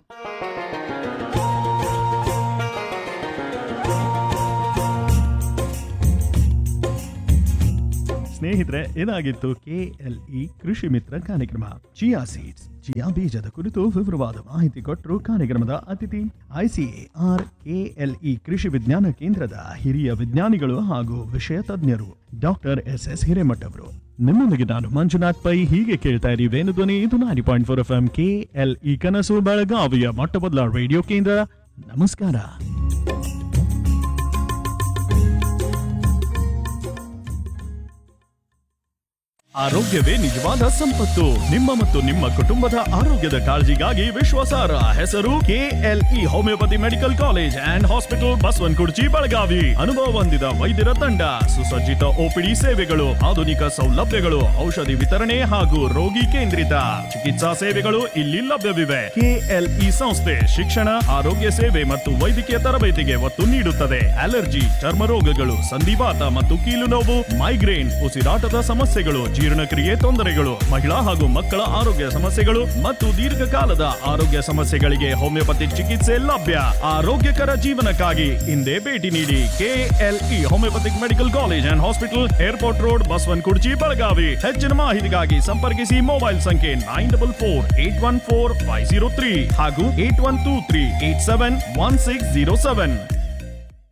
ಸ್ನೇಹಿತರೆ ಇದಾಗಿತ್ತು ಕೆಎಲ್ಇ ಕೃಷಿ ಮಿತ್ರ ಕಾರ್ಯಕ್ರಮ ಚಿಯಾ ಸೀಡ್ಸ್ ಚಿಯಾ ಬೀಜದ ಕುರಿತು ವಿವರವಾದ ಮಾಹಿತಿ ಕೊಟ್ಟರು ಕಾರ್ಯಕ್ರಮದ ಅತಿಥಿ ಐಸಿಎಆರ್ ಕೆಎಲ್ಇ ಕೃಷಿ ವಿಜ್ಞಾನ ಕೇಂದ್ರದ ಹಿರಿಯ ವಿಜ್ಞಾನಿಗಳು ಹಾಗೂ ವಿಷಯ ತಜ್ಞರು ಡಾಕ್ಟರ್ ಎಸ್ ಎಸ್ ಹಿರೇಮಠ್ ಅವರು ನಿಮ್ಮೊಂದಿಗೆ ನಾನು ಮಂಜುನಾಥ್ ಪೈ ಹೀಗೆ ಕೇಳ್ತಾ ಇರಿ ವೇಣು ಧ್ವನಿ ಇದು ninety point four FM K L E ಇ ಕನಸು ಬೆಳಗಾವಿಯ ಮೊಟ್ಟ ಮೊದಲ ರೇಡಿಯೋ ಕೇಂದ್ರ ನಮಸ್ಕಾರ ಆರೋಗ್ಯವೇ ನಿಜವಾದ ಸಂಪತ್ತು ನಿಮ್ಮ ಮತ್ತು ನಿಮ್ಮ ಕುಟುಂಬದ ಆರೋಗ್ಯದ ಕಾಳಜಿಗಾಗಿ ವಿಶ್ವಾಸಾರ್ಹ ಹೆಸರು KLE homoeopathy medical college and hospital Basavanakurchi Belagavi ಅನುಭವ ಹೊಂದಿದ ವೈದ್ಯರ ತಂಡ ಸುಸಜ್ಜಿತ ಓಪಿಡಿ ಸೇವೆಗಳು ಆಧುನಿಕ ಸೌಲಭ್ಯಗಳು ಔಷಧಿ ವಿತರಣೆ ಹಾಗೂ ರೋಗಿ ಕೇಂದ್ರಿತ ಚಿಕಿತ್ಸಾ ಸೇವೆಗಳು ಇಲ್ಲಿ ಲಭ್ಯವಿವೆ ಕೆಎಲ್ಇ ಸಂಸ್ಥೆ ಶಿಕ್ಷಣ ಆರೋಗ್ಯ ಸೇವೆ ಮತ್ತು ವೈದ್ಯಕೀಯ ತರಬೇತಿಗೆ ಒತ್ತು ನೀಡುತ್ತದೆ ಅಲರ್ಜಿ ಚರ್ಮ ರೋಗಗಳು ಸಂಧಿವಾತ ಮತ್ತು ಕೀಲು ನೋವು ಮೈಗ್ರೇನ್ ಉಸಿರಾಟದ ಸಮಸ್ಯೆಗಳು ಜೀರ್ಣಕ್ರಿಯೆ ತೊಂದರೆಗಳು ಮಹಿಳಾ ಹಾಗೂ ಮಕ್ಕಳ ಆರೋಗ್ಯ ಸಮಸ್ಯೆಗಳು ಮತ್ತು ದೀರ್ಘಕಾಲದ ಆರೋಗ್ಯ ಸಮಸ್ಯೆಗಳಿಗೆ ಹೋಮಿಯೋಪತಿ ಚಿಕಿತ್ಸೆ ಲಭ್ಯ ಆರೋಗ್ಯಕರ ಜೀವನಕ್ಕಾಗಿ ಹಿಂದೆ ಭೇಟಿ ನೀಡಿ KLE homoeopathic medical college and hospital airport road Basavanakurchi Belagavi ಹೆಚ್ಚಿನ ಮಾಹಿತಿಗಾಗಿ ಸಂಪರ್ಕಿಸಿ ಮೊಬೈಲ್ ಸಂಖ್ಯೆ nine double four eight one four five zero three ಹಾಗೂ eight one two three eight seven one six zero seven